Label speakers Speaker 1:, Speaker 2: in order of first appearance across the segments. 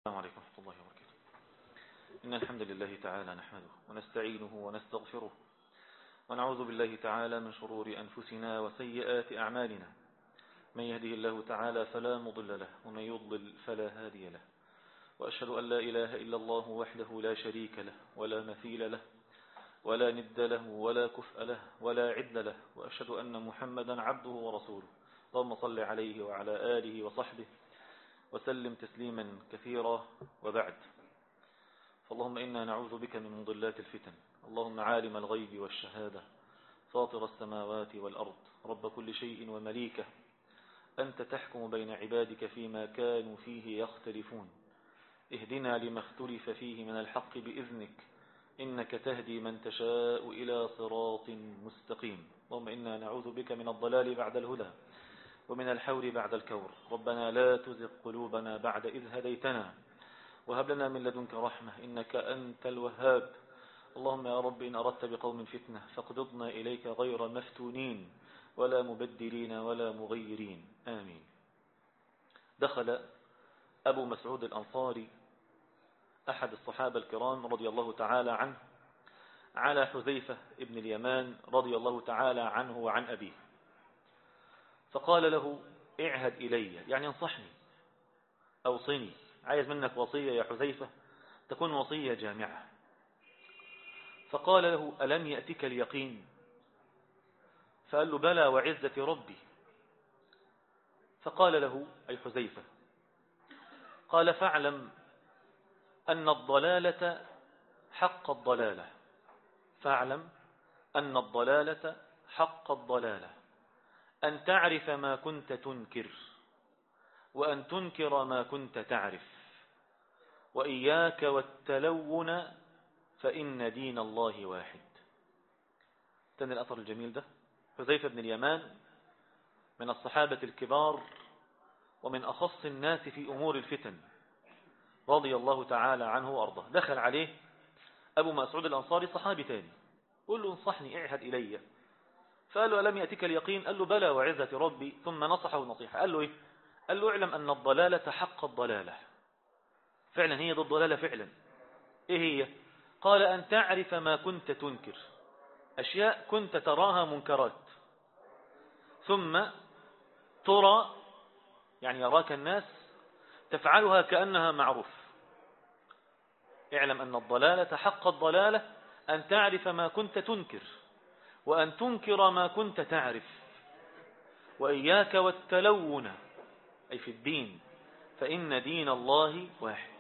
Speaker 1: السلام عليكم ورحمة الله وبركاته إن الحمد لله تعالى نحمده ونستعينه ونستغفره ونعوذ بالله تعالى من شرور أنفسنا وسيئات أعمالنا من يهده الله تعالى فلا مضل له ومن يضلل فلا هادي له وأشهد أن لا إله إلا الله وحده لا شريك له ولا مثيل له ولا ند له ولا كفء له ولا عد له وأشهد أن محمدا عبده ورسوله اللهم صل عليه وعلى آله وصحبه وسلم تسليما كثيرا وبعد فاللهم إنا نعوذ بك من مضلات الفتن اللهم عالم الغيب والشهادة فاطر السماوات والأرض رب كل شيء ومليكه أنت تحكم بين عبادك فيما كانوا فيه يختلفون اهدنا لما اختلف فيه من الحق بإذنك إنك تهدي من تشاء إلى صراط مستقيم اللهم إنا نعوذ بك من الضلال بعد الهدى ومن الحور بعد الكور ربنا لا تزغ قلوبنا بعد إذ هديتنا وهب لنا من لدنك رحمة إنك أنت الوهاب اللهم يا رب إن أردت بقوم فتنة فاقبضنا إليك غير مفتونين ولا مبدلين ولا مغيرين آمين دخل أبو مسعود الأنصاري أحد الصحابة الكرام رضي الله تعالى عنه على حذيفة ابن اليمان رضي الله تعالى عنه وعن أبيه فقال له اعهد إلي يعني انصحني أوصني عايز منك وصية يا حذيفة تكون وصية جامعة فقال له ألم يأتك اليقين فقال له بلى وعزة ربي فقال له أي حذيفة قال فاعلم أن الضلالة حق الضلالة فاعلم أن الضلالة حق الضلالة أن تعرف ما كنت تنكر وأن تنكر ما كنت تعرف وإياك والتلون فإن دين الله واحد تاني الأثر الجميل ده حذيفة بن اليمان من الصحابة الكبار ومن أخص الناس في أمور الفتن رضي الله تعالى عنه وأرضاه دخل عليه أبو مسعود الأنصاري صحابي تاني قل له انصحني اعهد إلي فقال له ألم يأتك اليقين قال له بلى وعزة ربي ثم نصحه نصيحة قال له إيه قال له اعلم أن الضلالة حق الضلالة فعلا هي ضد الضلالة فعلا إيه هي قال أن تعرف ما كنت تنكر أشياء كنت تراها منكرات ثم ترى يعني يراك الناس تفعلها كأنها معروف اعلم أن الضلالة حق الضلالة أن تعرف ما كنت تنكر وأن تنكر ما كنت تعرف وإياك والتلون أي في الدين فإن دين الله واحد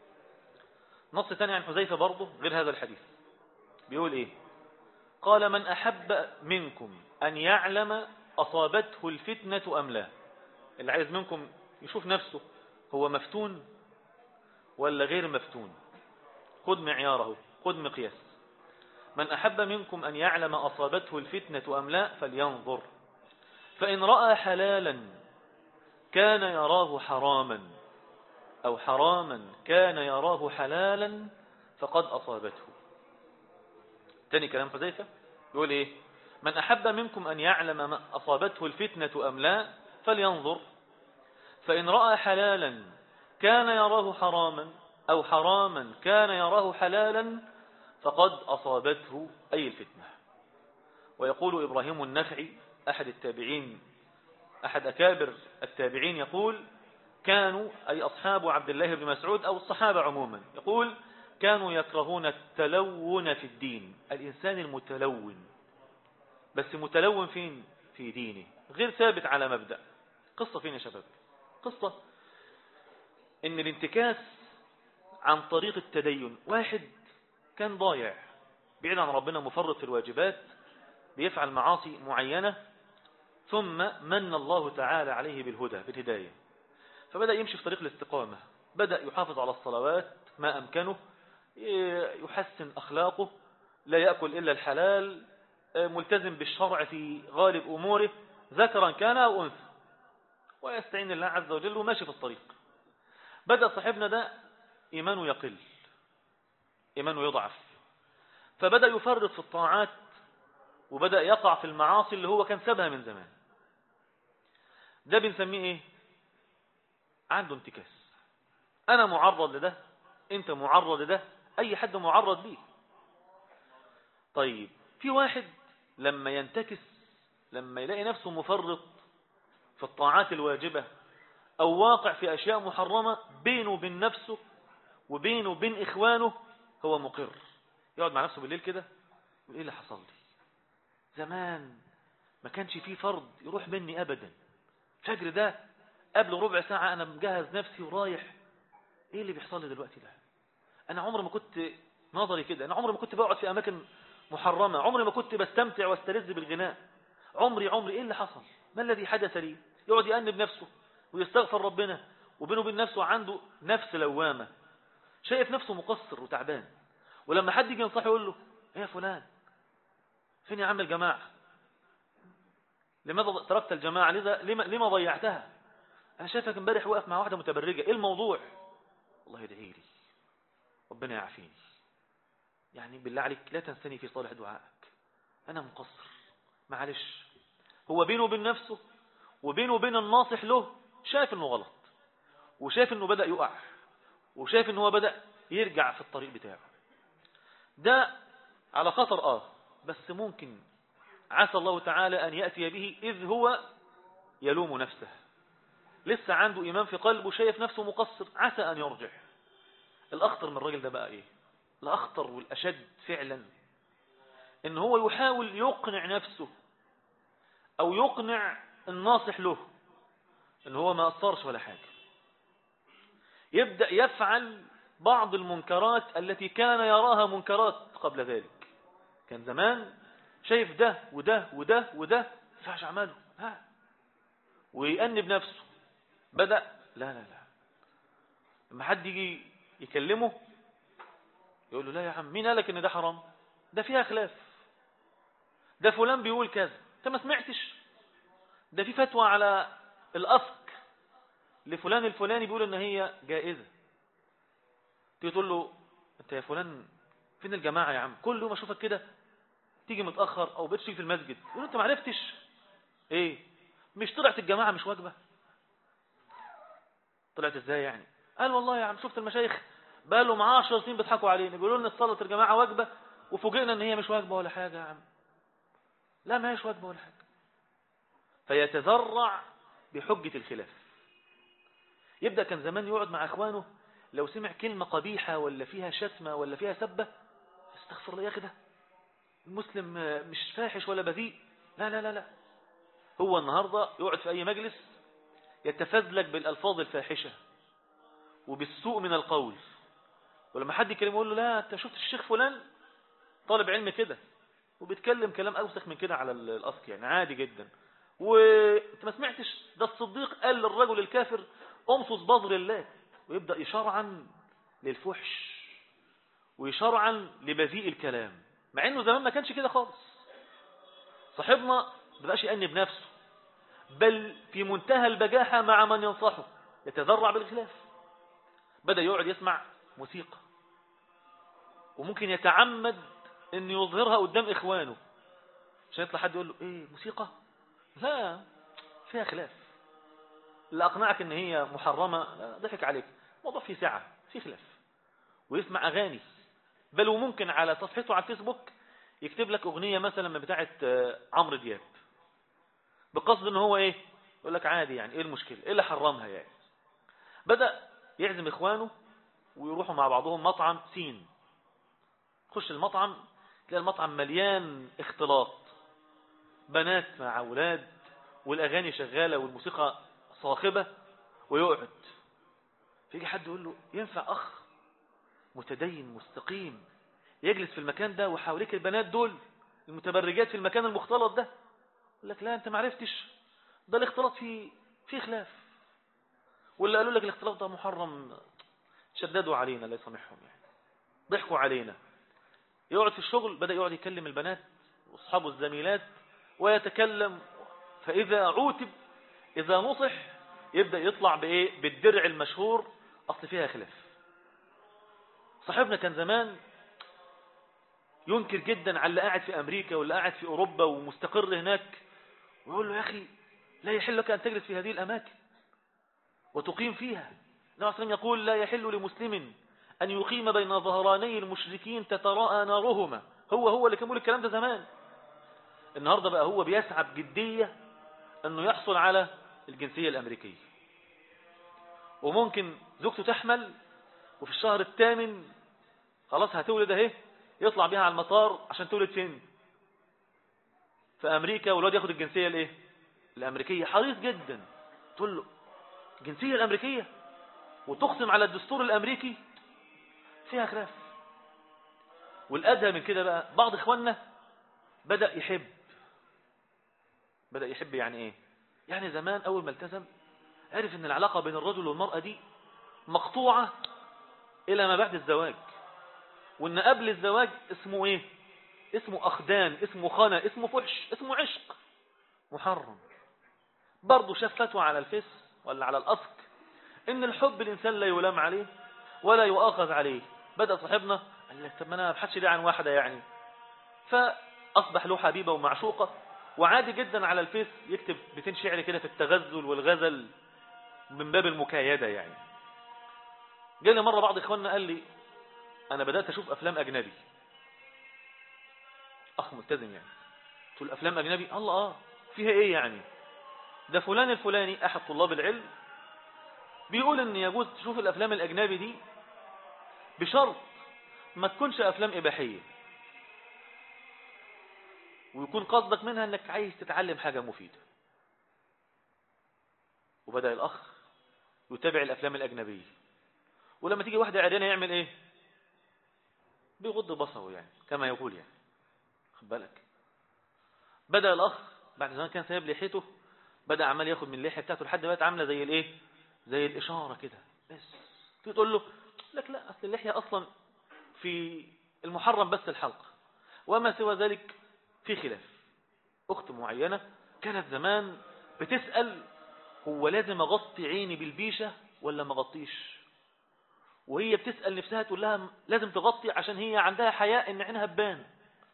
Speaker 1: نص ثاني عن حذيفة برضه غير هذا الحديث بيقول إيه قال من أحب منكم أن يعلم أصابته الفتنة أم لا اللي عايز منكم يشوف نفسه هو مفتون ولا غير مفتون خذ معياره خذ مقياس من أحب منكم أن يعلم أصابته الفتنة أم لا فلينظر فإن رأى حلالا كان يراه حراما أو حراما كان يراه حلالا فقد أصابته تاني كلام حذيفة يقول إيه من أحب منكم أن يعلم ما أصابته الفتنة أم لا فلينظر فإن رأى حلالا كان يراه حراما أو حراما كان يراه حلالا فقد أصابته أي الفتنة ويقول إبراهيم النخعي أحد التابعين أحد أكابر التابعين يقول كانوا أي أصحاب عبد الله بن مسعود أو الصحابة عموما يقول كانوا يكرهون التلون في الدين الإنسان المتلون بس متلون فين في دينه غير ثابت على مبدأ قصة فين يا شباب قصة ان الانتكاس عن طريق التدين واحد كان ضايع بعيد عن ربنا مفرط في الواجبات بيفعل معاصي معينة ثم من الله تعالى عليه بالهدى بالهداية فبدأ يمشي في طريق الاستقامة بدأ يحافظ على الصلوات ما أمكنه يحسن أخلاقه لا يأكل إلا الحلال ملتزم بالشرع في غالب أموره ذكرا كان أو أنثى ويستعين الله عز وجل وماشي في الطريق بدأ صاحبنا ده إيمانه يقل إيمانه يضعف فبدأ يفرط في الطاعات وبدأ يقع في المعاصي اللي هو كان سابها من زمان ده بنسميه ايه عنده انتكاس أنا معرض لده أنت معرض لده أي حد معرض ليه طيب في واحد لما ينتكس لما يلاقي نفسه مفرط في الطاعات الواجبة أو واقع في أشياء محرمة بينه وبين نفسه وبينه وبين إخوانه هو مقر يقعد مع نفسه بالليل كده يقول إيه اللي حصل لي زمان ما كانش فيه فرض يروح مني أبدا الفجر ده قبل ربع ساعة أنا مجهز نفسي ورايح إيه اللي بيحصل لي دلوقتي ده أنا عمري ما كنت نظري كده أنا عمري ما كنت بقعد في أماكن محرمة عمري ما كنت بستمتع واستلذ بالغناء عمري عمري إيه اللي حصل ما الذي حدث لي يقعد يأنب نفسه ويستغفر ربنا وبينه وبين نفسه عنده نفس لوامة شايف نفسه مقصر وتعبان ولما حد يجي ينصحه يقول له ايه يا فلان فين يا عم الجماعة لماذا تركت الجماعة لذا لما, لما ضيعتها انا شايفك امبارح واقف مع واحدة متبرجة ايه الموضوع الله يدعي لي ربنا يعافيني يعني بالله عليك لا تنسني في صالح دعائك انا مقصر معلش هو بينه وبين نفسه وبينه وبين الناصح له شايف انه غلط وشايف انه بدأ يقع وشايف انه هو بدأ يرجع في الطريق بتاعه ده على خطر اه بس ممكن عسى الله تعالى ان يأتي به اذ هو يلوم نفسه لسه عنده ايمان في قلبه شايف نفسه مقصر عسى ان يرجع الاخطر من الراجل ده بقى ايه الاخطر والاشد فعلا ان هو يحاول يقنع نفسه او يقنع الناصح له ان هو ما اثرش ولا حاجة يبدأ يفعل بعض المنكرات التي كان يراها منكرات قبل ذلك كان زمان شايف ده وده وده وده فعش عمله ها ويأنب نفسه بدأ لا لا لا لما حد يجي يكلمه يقول له لا يا عم مين قالك ان ده حرام ده فيها خلاف ده فلان بيقول كذا انت ما سمعتش ده في فتوى على الأفك لفلان الفلاني بيقول ان هي جائزة تيجي تقول له انت يا فلان فين الجماعة يا عم كل يوم اشوفك كده تيجي متأخر او بتشيل في المسجد يقول انت ما عرفتش ايه مش طلعت الجماعة مش واجبة طلعت ازاي يعني قال والله يا عم شفت المشايخ بقى لهم 10 سنين بيضحكوا علينا بيقولوا لنا صلاة الجماعة واجبة وفوجئنا ان هي مش واجبة ولا حاجة يا عم لا ما هيش واجبة ولا حاجة فيتذرع بحجة الخلاف يبدأ كان زمان يقعد مع اخوانه لو سمع كلمة قبيحة ولا فيها شتمة ولا فيها سبة استغفر الله يا اخي ده المسلم مش فاحش ولا بذيء لا لا لا لا هو النهاردة يقعد في اي مجلس يتفزلك بالالفاظ الفاحشة وبالسوء من القول ولما حد يكلمه يقول له لا انت شفت الشيخ فلان طالب علم كده وبيتكلم كلام اوسخ من كده على الاصل يعني عادي جدا وانت ما سمعتش ده الصديق قال للرجل الكافر امصص بظر الله ويبدأ يشرعا للفحش ويشرعا لبذيء الكلام مع انه زمان ما كانش كده خالص صاحبنا ما بقاش يأنب نفسه بل في منتهى البجاحة مع من ينصحه يتذرع بالخلاف بدأ يقعد يسمع موسيقى وممكن يتعمد ان يظهرها قدام اخوانه عشان يطلع حد يقول له ايه موسيقى لا فيها خلاف اللي اقنعك ان هي محرمة لا ضحك عليك موضوع فيه ساعة فيه خلاف ويسمع اغاني بل وممكن على صفحته على الفيسبوك يكتب لك اغنية مثلا من بتاعة عمرو دياب بقصد ان هو ايه يقول لك عادي يعني ايه المشكلة ايه اللي حرمها يعني بدأ يعزم اخوانه ويروحوا مع بعضهم مطعم سين خش المطعم تلاقي المطعم مليان اختلاط بنات مع أولاد والأغاني شغالة والموسيقى صاخبة ويقعد فيجي حد يقول له ينفع أخ متدين مستقيم يجلس في المكان ده وحواليك البنات دول المتبرجات في المكان المختلط ده يقول لك لا أنت معرفتش ده الاختلاط فيه فيه خلاف واللي قالوا لك الاختلاط ده محرم شددوا علينا الله يسامحهم يعني ضحكوا علينا يقعد في الشغل بدأ يقعد يكلم البنات واصحابه الزميلات ويتكلم فإذا عوتب إذا نصح يبدأ يطلع بإيه بالدرع المشهور أصل فيها خلاف صاحبنا كان زمان ينكر جدا على اللي قاعد في أمريكا واللي قاعد في أوروبا ومستقر هناك ويقول له يا أخي لا يحل لك أن تجلس في هذه الأماكن وتقيم فيها النبي يقول لا يحل لمسلم أن يقيم بين ظهراني المشركين تتراءى نارهما هو هو اللي كان بيقول الكلام ده زمان النهاردة بقى هو بيسعى بجدية أنه يحصل على الجنسية الأمريكية وممكن زوجته تحمل وفي الشهر الثامن خلاص هتولد اهي يطلع بيها على المطار عشان تولد فين في امريكا والواد ياخد الجنسيه الايه الامريكيه حريص جدا تقول له الجنسيه الامريكيه وتقسم على الدستور الامريكي فيها خلاف والادهى من كده بقى بعض اخواننا بدا يحب بدا يحب يعني ايه يعني زمان اول ما التزم عرف ان العلاقه بين الرجل والمراه دي مقطوعه الى ما بعد الزواج وان قبل الزواج اسمه ايه اسمه اخدان اسمه خنا اسمه فحش اسمه عشق محرم برضه شاف فتوى على الفيس ولا على الاسك ان الحب الانسان لا يلام عليه ولا يؤاخذ عليه بدأ صاحبنا قال لك طب ما انا ما بحثش ليه عن واحدة يعني فاصبح له حبيبة ومعشوقة وعادي جدا على الفيس يكتب بيتين شعر كده في التغزل والغزل من باب المكايدة يعني جالي مرة بعض اخواننا قال لي انا بدأت اشوف افلام اجنبي اخ ملتزم يعني تقول افلام اجنبي الله اه فيها ايه يعني ده فلان الفلاني احد طلاب العلم بيقول ان يجوز تشوف الافلام الاجنبي دي بشرط ما تكونش افلام اباحيه ويكون قصدك منها انك عايز تتعلم حاجه مفيده وبدا الاخ يتابع الافلام الاجنبيه ولما تيجي واحده عريانه يعمل ايه بيغض بصره يعني كما يقول يعني خد بالك بدا الاخ بعد زمان كان سايب لحيته بدا عمال ياخد من اللحيه بتاعته لحد بقت عامله زي الايه زي الاشاره كده بس تيجي تقول له لك لا اصل اللحيه اصلا في المحرم بس الحلق وما سوى ذلك في خلاف اخت معينه كانت زمان بتسال هو لازم اغطي عيني بالبيشه ولا ما اغطيش وهي بتسال نفسها تقول لها لازم تغطي عشان هي عندها حياء ان عينها تبان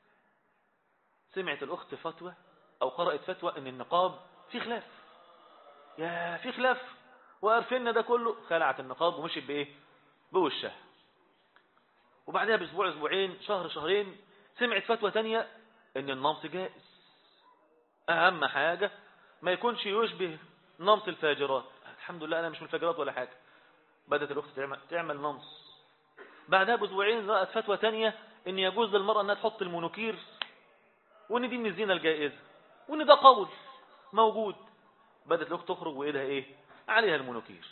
Speaker 1: سمعت الاخت فتوى او قرات فتوى ان النقاب في خلاف يا في خلاف وقرفنا ده كله خلعت النقاب ومشيت بايه بوشها وبعدها باسبوع اسبوعين شهر شهرين سمعت فتوى تانية ان النمص جائز اهم حاجة ما يكونش يشبه نمص الفاجرات الحمد لله انا مش من الفاجرات ولا حاجة بدأت الاخت تعمل, تعمل نمص بعدها باسبوعين رأت فتوى تانية ان يجوز للمرأة انها تحط المونوكير وان دي من الزينة الجائزة وان ده قول موجود بدأت الاخت تخرج وايدها ايه عليها المونوكير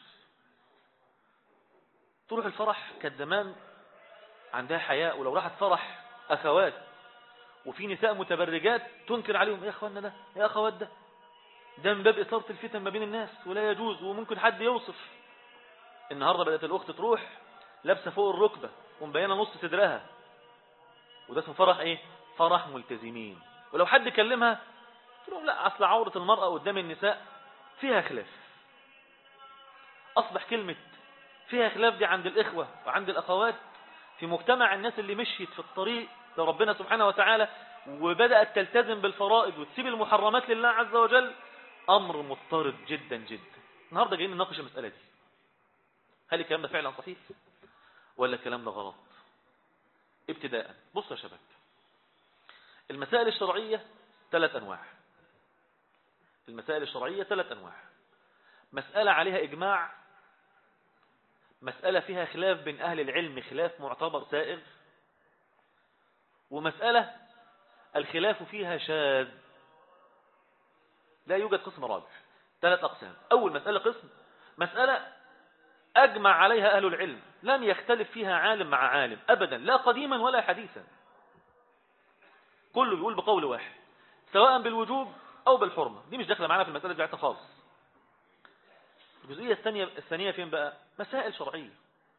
Speaker 1: تروح الفرح كانت زمان عندها حياء ولو راحت فرح أخوات وفي نساء متبرجات تنكر عليهم يا أخوانا ده يا أخوات ده ده من باب إثارة الفتن ما بين الناس ولا يجوز وممكن حد يوصف النهاردة بدأت الأخت تروح لابسة فوق الركبة ومبينة نص صدرها وده اسمه فرح ايه فرح ملتزمين ولو حد كلمها تقول لهم لا أصل عورة المرأة قدام النساء فيها خلاف أصبح كلمة فيها خلاف دي عند الإخوة وعند الأخوات في مجتمع الناس اللي مشيت في الطريق لربنا سبحانه وتعالى وبدأت تلتزم بالفرائض وتسيب المحرمات لله عز وجل أمر مضطرد جدا جدا النهاردة جايين نناقش المسألة دي هل الكلام ده فعلا صحيح ولا الكلام ده غلط ابتداء بصوا يا شباب المسائل الشرعية ثلاث أنواع المسائل الشرعية ثلاث أنواع مسألة عليها إجماع مسألة فيها خلاف بين أهل العلم خلاف معتبر سائغ ومسألة الخلاف فيها شاذ لا يوجد قسم رابع ثلاث أقسام أول مسألة قسم مسألة أجمع عليها أهل العلم لم يختلف فيها عالم مع عالم أبدا لا قديما ولا حديثا كله بيقول بقول واحد سواء بالوجوب أو بالحرمة دي مش داخلة معنا في المسألة بتاعتها خالص الجزئية الثانية الثانية فين بقى مسائل شرعية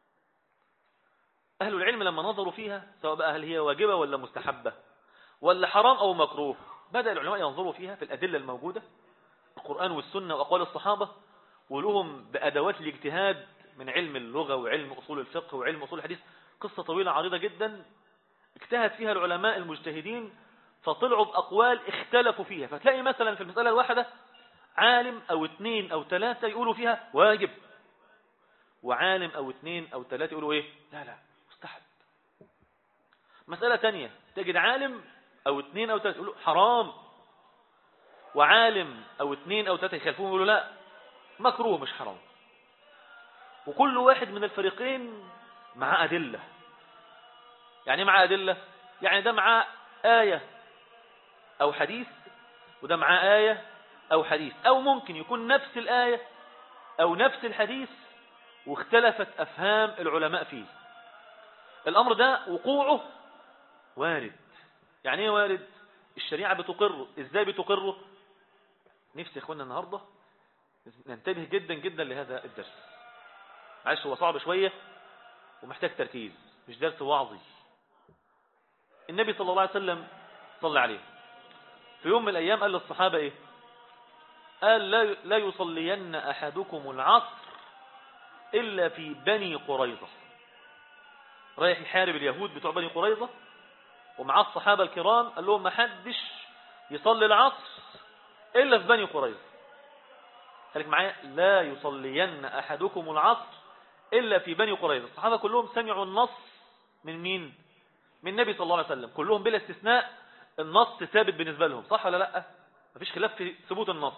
Speaker 1: أهل العلم لما نظروا فيها سواء بقى هل هي واجبة ولا مستحبة ولا حرام أو مكروه بدأ العلماء ينظروا فيها في الأدلة الموجودة القرآن والسنة وأقوال الصحابة ولهم بأدوات الاجتهاد من علم اللغة وعلم أصول الفقه وعلم أصول الحديث قصة طويلة عريضة جدا اجتهد فيها العلماء المجتهدين فطلعوا بأقوال اختلفوا فيها فتلاقي مثلا في المسألة الواحدة عالم أو اثنين أو ثلاثة يقولوا فيها واجب وعالم أو اثنين أو ثلاثة يقولوا إيه لا لا مستحب مسألة تانية تجد عالم أو اثنين أو ثلاثة يقولوا حرام وعالم أو اثنين أو ثلاثة يخالفون يقولوا لا مكروه مش حرام وكل واحد من الفريقين مع أدلة يعني مع أدلة يعني ده مع آية أو حديث وده مع آية أو حديث أو ممكن يكون نفس الآية أو نفس الحديث واختلفت أفهام العلماء فيه الأمر ده وقوعه وارد يعني ايه وارد الشريعة بتقره ازاي بتقره نفسي يا اخوانا النهاردة ننتبه جدا جدا لهذا الدرس معلش هو صعب شوية ومحتاج تركيز مش درس وعظي النبي صلى الله عليه وسلم صلى عليه في يوم من الأيام قال للصحابة إيه قال لا لا يصلين أحدكم العصر إلا في بني قريظة رايح يحارب اليهود بتوع بني قريظة ومعاه الصحابة الكرام قال لهم ما حدش يصلي العصر إلا في بني قريظة خليك معايا لا يصلين أحدكم العصر إلا في بني قريظة الصحابة كلهم سمعوا النص من مين من النبي صلى الله عليه وسلم كلهم بلا استثناء النص ثابت بالنسبة لهم صح ولا لا مفيش خلاف في ثبوت النص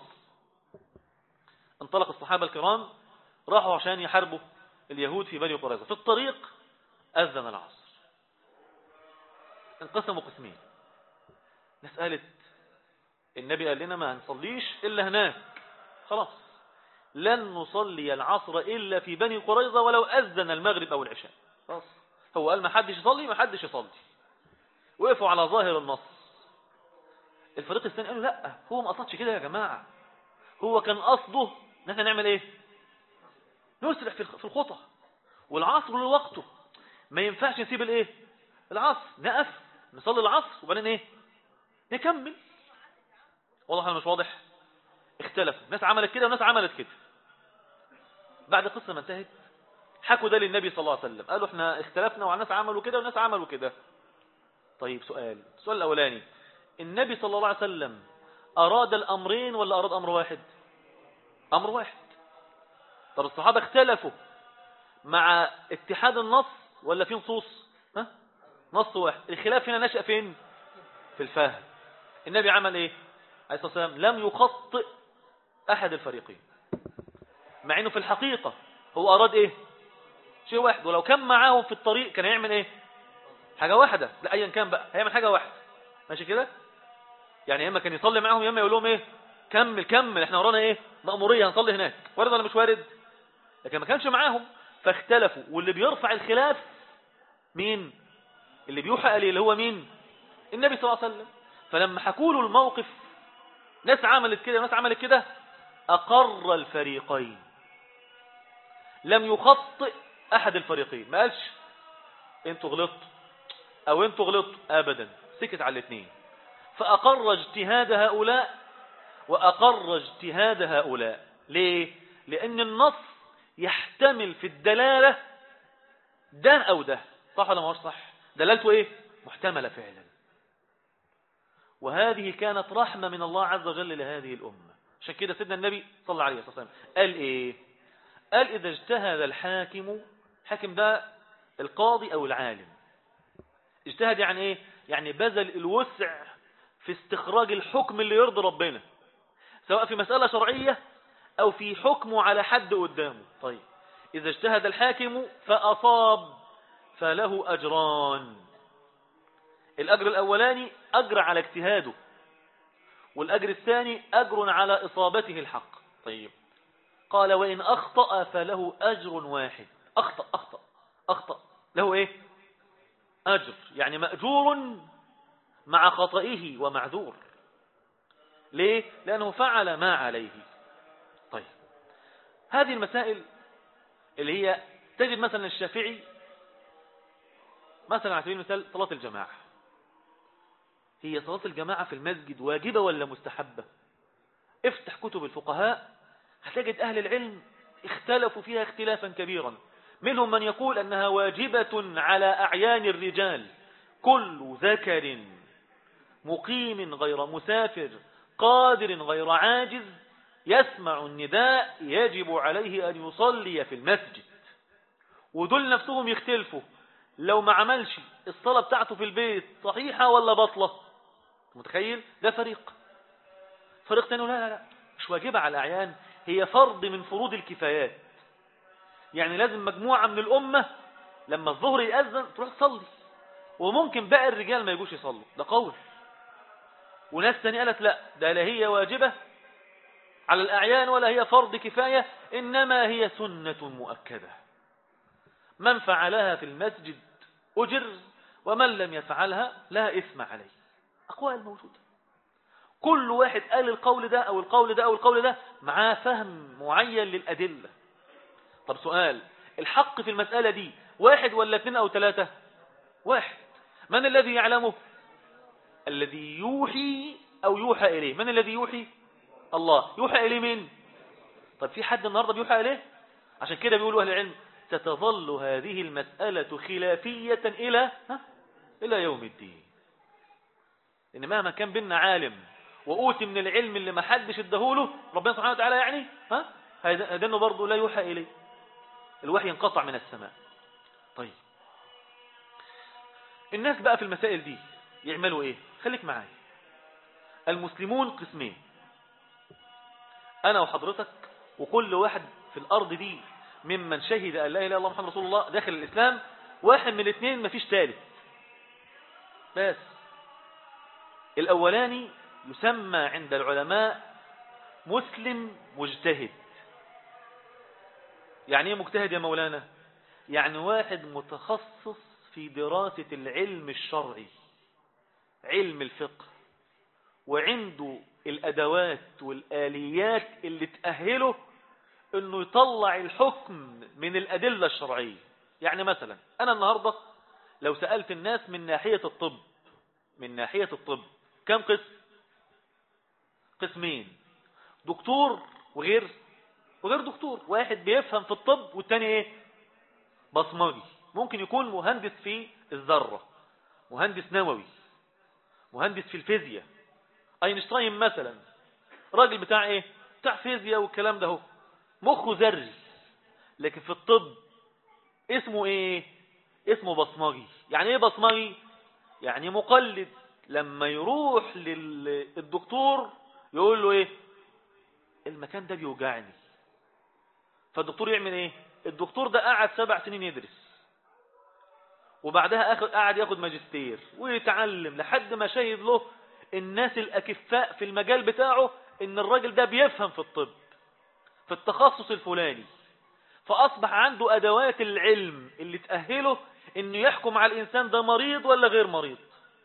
Speaker 1: انطلق الصحابة الكرام راحوا عشان يحاربوا اليهود في بني قريظة في الطريق أذن العصر انقسموا قسمين ناس قالت النبي قال لنا ما هنصليش إلا هناك خلاص لن نصلي العصر إلا في بني قريظة ولو أذن المغرب أو العشاء خلاص هو قال ما حدش يصلي ما حدش يصلي وقفوا على ظاهر النص الفريق الثاني قالوا لا هو ما قصدش كده يا جماعة هو كان قصده ان احنا نعمل ايه نسرع في الخطى والعصر له وقته ما ينفعش نسيب الايه العصر نقف نصلي العصر وبعدين ايه نكمل واضح ولا مش واضح اختلفوا ناس عملت كده وناس عملت كده بعد قصة ما انتهت حكوا ده للنبي صلى الله عليه وسلم قالوا احنا اختلفنا وعلى ناس عملوا كده وناس عملوا كده طيب سؤال السؤال الأولاني النبي صلى الله عليه وسلم أراد الأمرين ولا أراد أمر واحد أمر واحد طب الصحابة اختلفوا مع اتحاد النص ولا في نصوص ها؟ نص واحد الخلاف هنا نشأ فين في الفهم النبي عمل ايه عليه الصلاة والسلام لم يخطئ أحد الفريقين مع انه في الحقيقة هو أراد ايه شيء واحد ولو كان معاهم في الطريق كان يعمل ايه حاجة واحدة لا ايا كان بقى هيعمل حاجة واحدة ماشي كده يعني اما كان يصلي معاهم يا اما يقول لهم ايه كمل كمل احنا ورانا ايه مأمورية هنصلي هناك وارد ولا مش وارد لكن ما كانش معاهم فاختلفوا واللي بيرفع الخلاف مين اللي بيوحى اليه اللي هو مين النبي صلى الله عليه وسلم فلما حكوا له الموقف ناس عملت كده وناس عملت كده أقر الفريقين لم يخطئ أحد الفريقين ما قالش انتوا غلطتوا أو انتوا غلطتوا أبدا سكت على الاثنين فأقر اجتهاد هؤلاء وأقر اجتهاد هؤلاء ليه؟ لأن النص يحتمل في الدلالة ده أو ده صح ولا ما صح دلالته إيه؟ محتملة فعلا وهذه كانت رحمة من الله عز وجل لهذه الأمة عشان كده سيدنا النبي صلى الله عليه وسلم قال إيه قال إذا اجتهد الحاكم حاكم ده القاضي أو العالم اجتهد يعني إيه يعني بذل الوسع في استخراج الحكم اللي يرضي ربنا سواء في مسألة شرعية أو في حكمه على حد قدامه طيب إذا اجتهد الحاكم فأصاب فله أجران الأجر الأولاني أجر على اجتهاده والأجر الثاني أجر على إصابته الحق طيب قال وإن أخطأ فله أجر واحد أخطأ أخطأ أخطأ له إيه أجر يعني مأجور مع خطئه ومعذور ليه لأنه فعل ما عليه طيب هذه المسائل اللي هي تجد مثلا الشافعي مثلا على سبيل المثال صلاة الجماعة هي صلاة الجماعة في المسجد واجبة ولا مستحبة افتح كتب الفقهاء هتجد أهل العلم اختلفوا فيها اختلافا كبيرا منهم من يقول أنها واجبة على أعيان الرجال كل ذكر مقيم غير مسافر قادر غير عاجز يسمع النداء يجب عليه أن يصلي في المسجد ودول نفسهم يختلفوا لو ما عملش الصلاة بتاعته في البيت صحيحة ولا بطلة متخيل ده فريق فريق تاني لا لا لا مش واجبة على الأعيان هي فرض من فروض الكفايات يعني لازم مجموعة من الأمة لما الظهر يأذن تروح تصلي وممكن باقي الرجال ما يجوش يصلوا ده قول وناس تاني قالت لا ده لا هي واجبة على الأعيان ولا هي فرض كفاية إنما هي سنة مؤكدة من فعلها في المسجد أجر ومن لم يفعلها لا إثم عليه أقوال موجودة كل واحد قال القول ده أو القول ده أو القول ده معاه فهم معين للأدلة طب سؤال الحق في المسألة دي واحد ولا اثنين أو ثلاثة واحد من الذي يعلمه الذي يوحي أو يوحى إليه من الذي يوحي الله يوحى إليه من طب في حد النهاردة بيوحى إليه عشان كده بيقولوا أهل العلم ستظل هذه المسألة خلافية إلى ها؟ إلى يوم الدين إن مهما كان بيننا عالم وأوتي من العلم اللي ما حدش ادهوله ربنا سبحانه وتعالى يعني ها هذا انه برضه لا يوحى إليه الوحي انقطع من السماء طيب الناس بقى في المسائل دي يعملوا ايه خليك معايا المسلمون قسمين انا وحضرتك وكل واحد في الارض دي ممن شهد ان لا اله الا الله محمد رسول الله داخل الاسلام واحد من الاثنين مفيش ثالث بس الاولاني يسمى عند العلماء مسلم مجتهد يعني ايه مجتهد يا مولانا يعني واحد متخصص في دراسة العلم الشرعي علم الفقه وعنده الأدوات والآليات اللي تأهله انه يطلع الحكم من الأدلة الشرعية يعني مثلا أنا النهاردة لو سألت الناس من ناحية الطب من ناحية الطب كم قسم قسمين دكتور وغير وغير دكتور واحد بيفهم في الطب والتاني ايه بصمجي ممكن يكون مهندس في الذرة مهندس نووي مهندس في الفيزياء اينشتاين مثلا راجل بتاع ايه بتاع فيزياء والكلام ده هو مخه ذري لكن في الطب اسمه ايه اسمه بصمجي يعني ايه بصمجي يعني مقلد لما يروح للدكتور يقول له ايه المكان ده بيوجعني فالدكتور يعمل ايه الدكتور ده قعد سبع سنين يدرس وبعدها أخذ قعد ياخد ماجستير ويتعلم لحد ما شهد له الناس الأكفاء في المجال بتاعه ان الراجل ده بيفهم في الطب في التخصص الفلاني فأصبح عنده أدوات العلم اللي تأهله انه يحكم على الإنسان ده مريض ولا غير مريض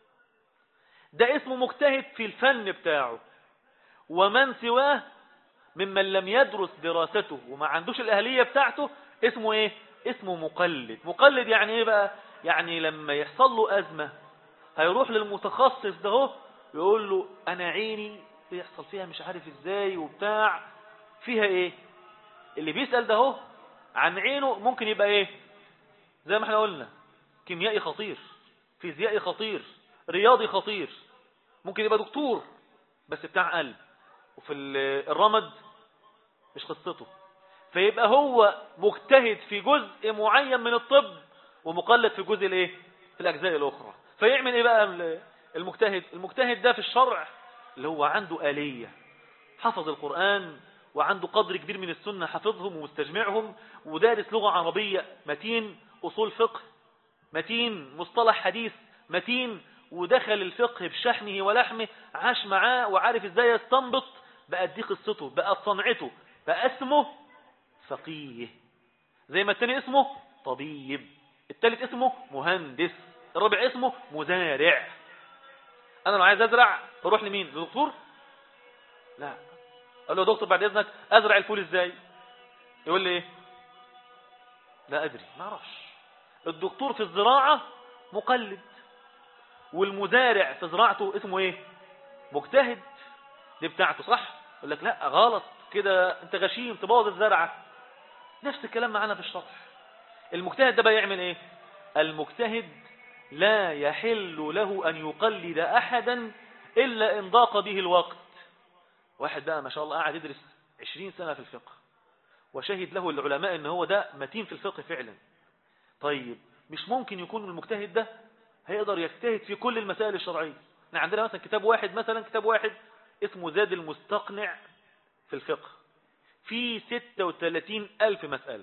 Speaker 1: ده اسمه مجتهد في الفن بتاعه ومن سواه ممن لم يدرس دراسته وما عندوش الأهلية بتاعته اسمه ايه اسمه مقلد مقلد يعني ايه بقى يعني لما يحصل له أزمة هيروح للمتخصص ده هو يقول له أنا عيني بيحصل فيها مش عارف ازاي وبتاع فيها ايه اللي بيسأل ده هو عن عينه ممكن يبقى ايه زي ما احنا قلنا كيميائي خطير فيزيائي خطير رياضي خطير ممكن يبقى دكتور بس بتاع قلب وفي الرمد مش قصته فيبقى هو مجتهد في جزء معين من الطب ومقلد في جزء الايه في الاجزاء الاخرى فيعمل ايه بقى المجتهد المجتهد ده في الشرع اللي هو عنده آلية حفظ القرآن وعنده قدر كبير من السنة حفظهم ومستجمعهم ودارس لغة عربية متين أصول فقه متين مصطلح حديث متين ودخل الفقه بشحمه ولحمه عاش معاه وعارف ازاي يستنبط بقى دي قصته بقى صنعته بقى اسمه فقيه زي ما التاني اسمه طبيب التالت اسمه مهندس الرابع اسمه مزارع انا لو عايز ازرع اروح لمين للدكتور لا اقول له دكتور بعد اذنك ازرع الفول ازاي يقول لي ايه لا ادري ما اعرفش الدكتور في الزراعه مقلد والمزارع في زراعته اسمه ايه مجتهد دي بتاعته صح يقول لك لا غلط كده انت غشيم تبوظ الزرعه نفس الكلام معانا في الشرح المجتهد ده بقى يعمل ايه المجتهد لا يحل له أن يقلد أحدا إلا إن ضاق به الوقت واحد بقى ما شاء الله قاعد يدرس عشرين سنة في الفقه وشهد له العلماء ان هو ده متين في الفقه فعلا طيب مش ممكن يكون المجتهد ده هيقدر يجتهد في كل المسائل الشرعية احنا عندنا مثلا كتاب واحد مثلا كتاب واحد اسمه زاد المستقنع في الفقه في 36 ألف مسألة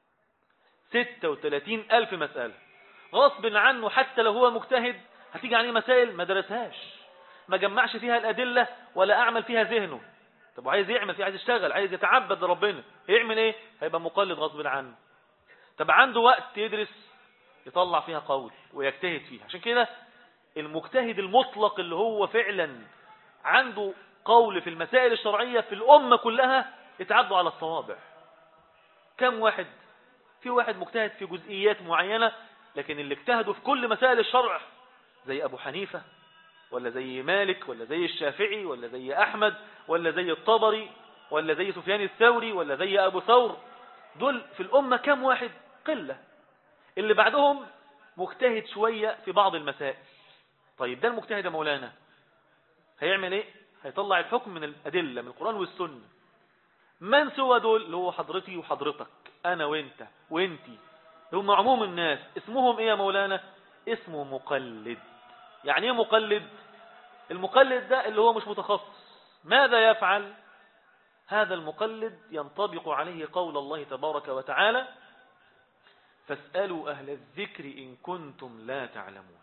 Speaker 1: 36 ألف مسألة غصب عنه حتى لو هو مجتهد هتيجي عليه مسائل ما درسهاش ما جمعش فيها الأدلة ولا أعمل فيها ذهنه طب وعايز يعمل فيها عايز يشتغل عايز يتعبد لربنا هيعمل ايه هيبقى مقلد غصب عنه طب عنده وقت يدرس يطلع فيها قول ويجتهد فيها عشان كده المجتهد المطلق اللي هو فعلا عنده قول في المسائل الشرعية في الأمة كلها يتعدوا على الصوابع كم واحد في واحد مجتهد في جزئيات معينة لكن اللي اجتهدوا في كل مسائل الشرع زي أبو حنيفة ولا زي مالك ولا زي الشافعي ولا زي أحمد ولا زي الطبري ولا زي سفيان الثوري ولا زي أبو ثور دول في الأمة كم واحد قلة اللي بعدهم مجتهد شوية في بعض المسائل طيب ده المجتهد يا مولانا هيعمل ايه هيطلع الحكم من الأدلة من القرآن والسنة من سوى دول اللي هو حضرتي وحضرتك أنا وانت وانتي هم عموم الناس اسمهم ايه يا مولانا اسمه مقلد يعني ايه مقلد المقلد ده اللي هو مش متخصص ماذا يفعل هذا المقلد ينطبق عليه قول الله تبارك وتعالى فاسألوا أهل الذكر إن كنتم لا تعلمون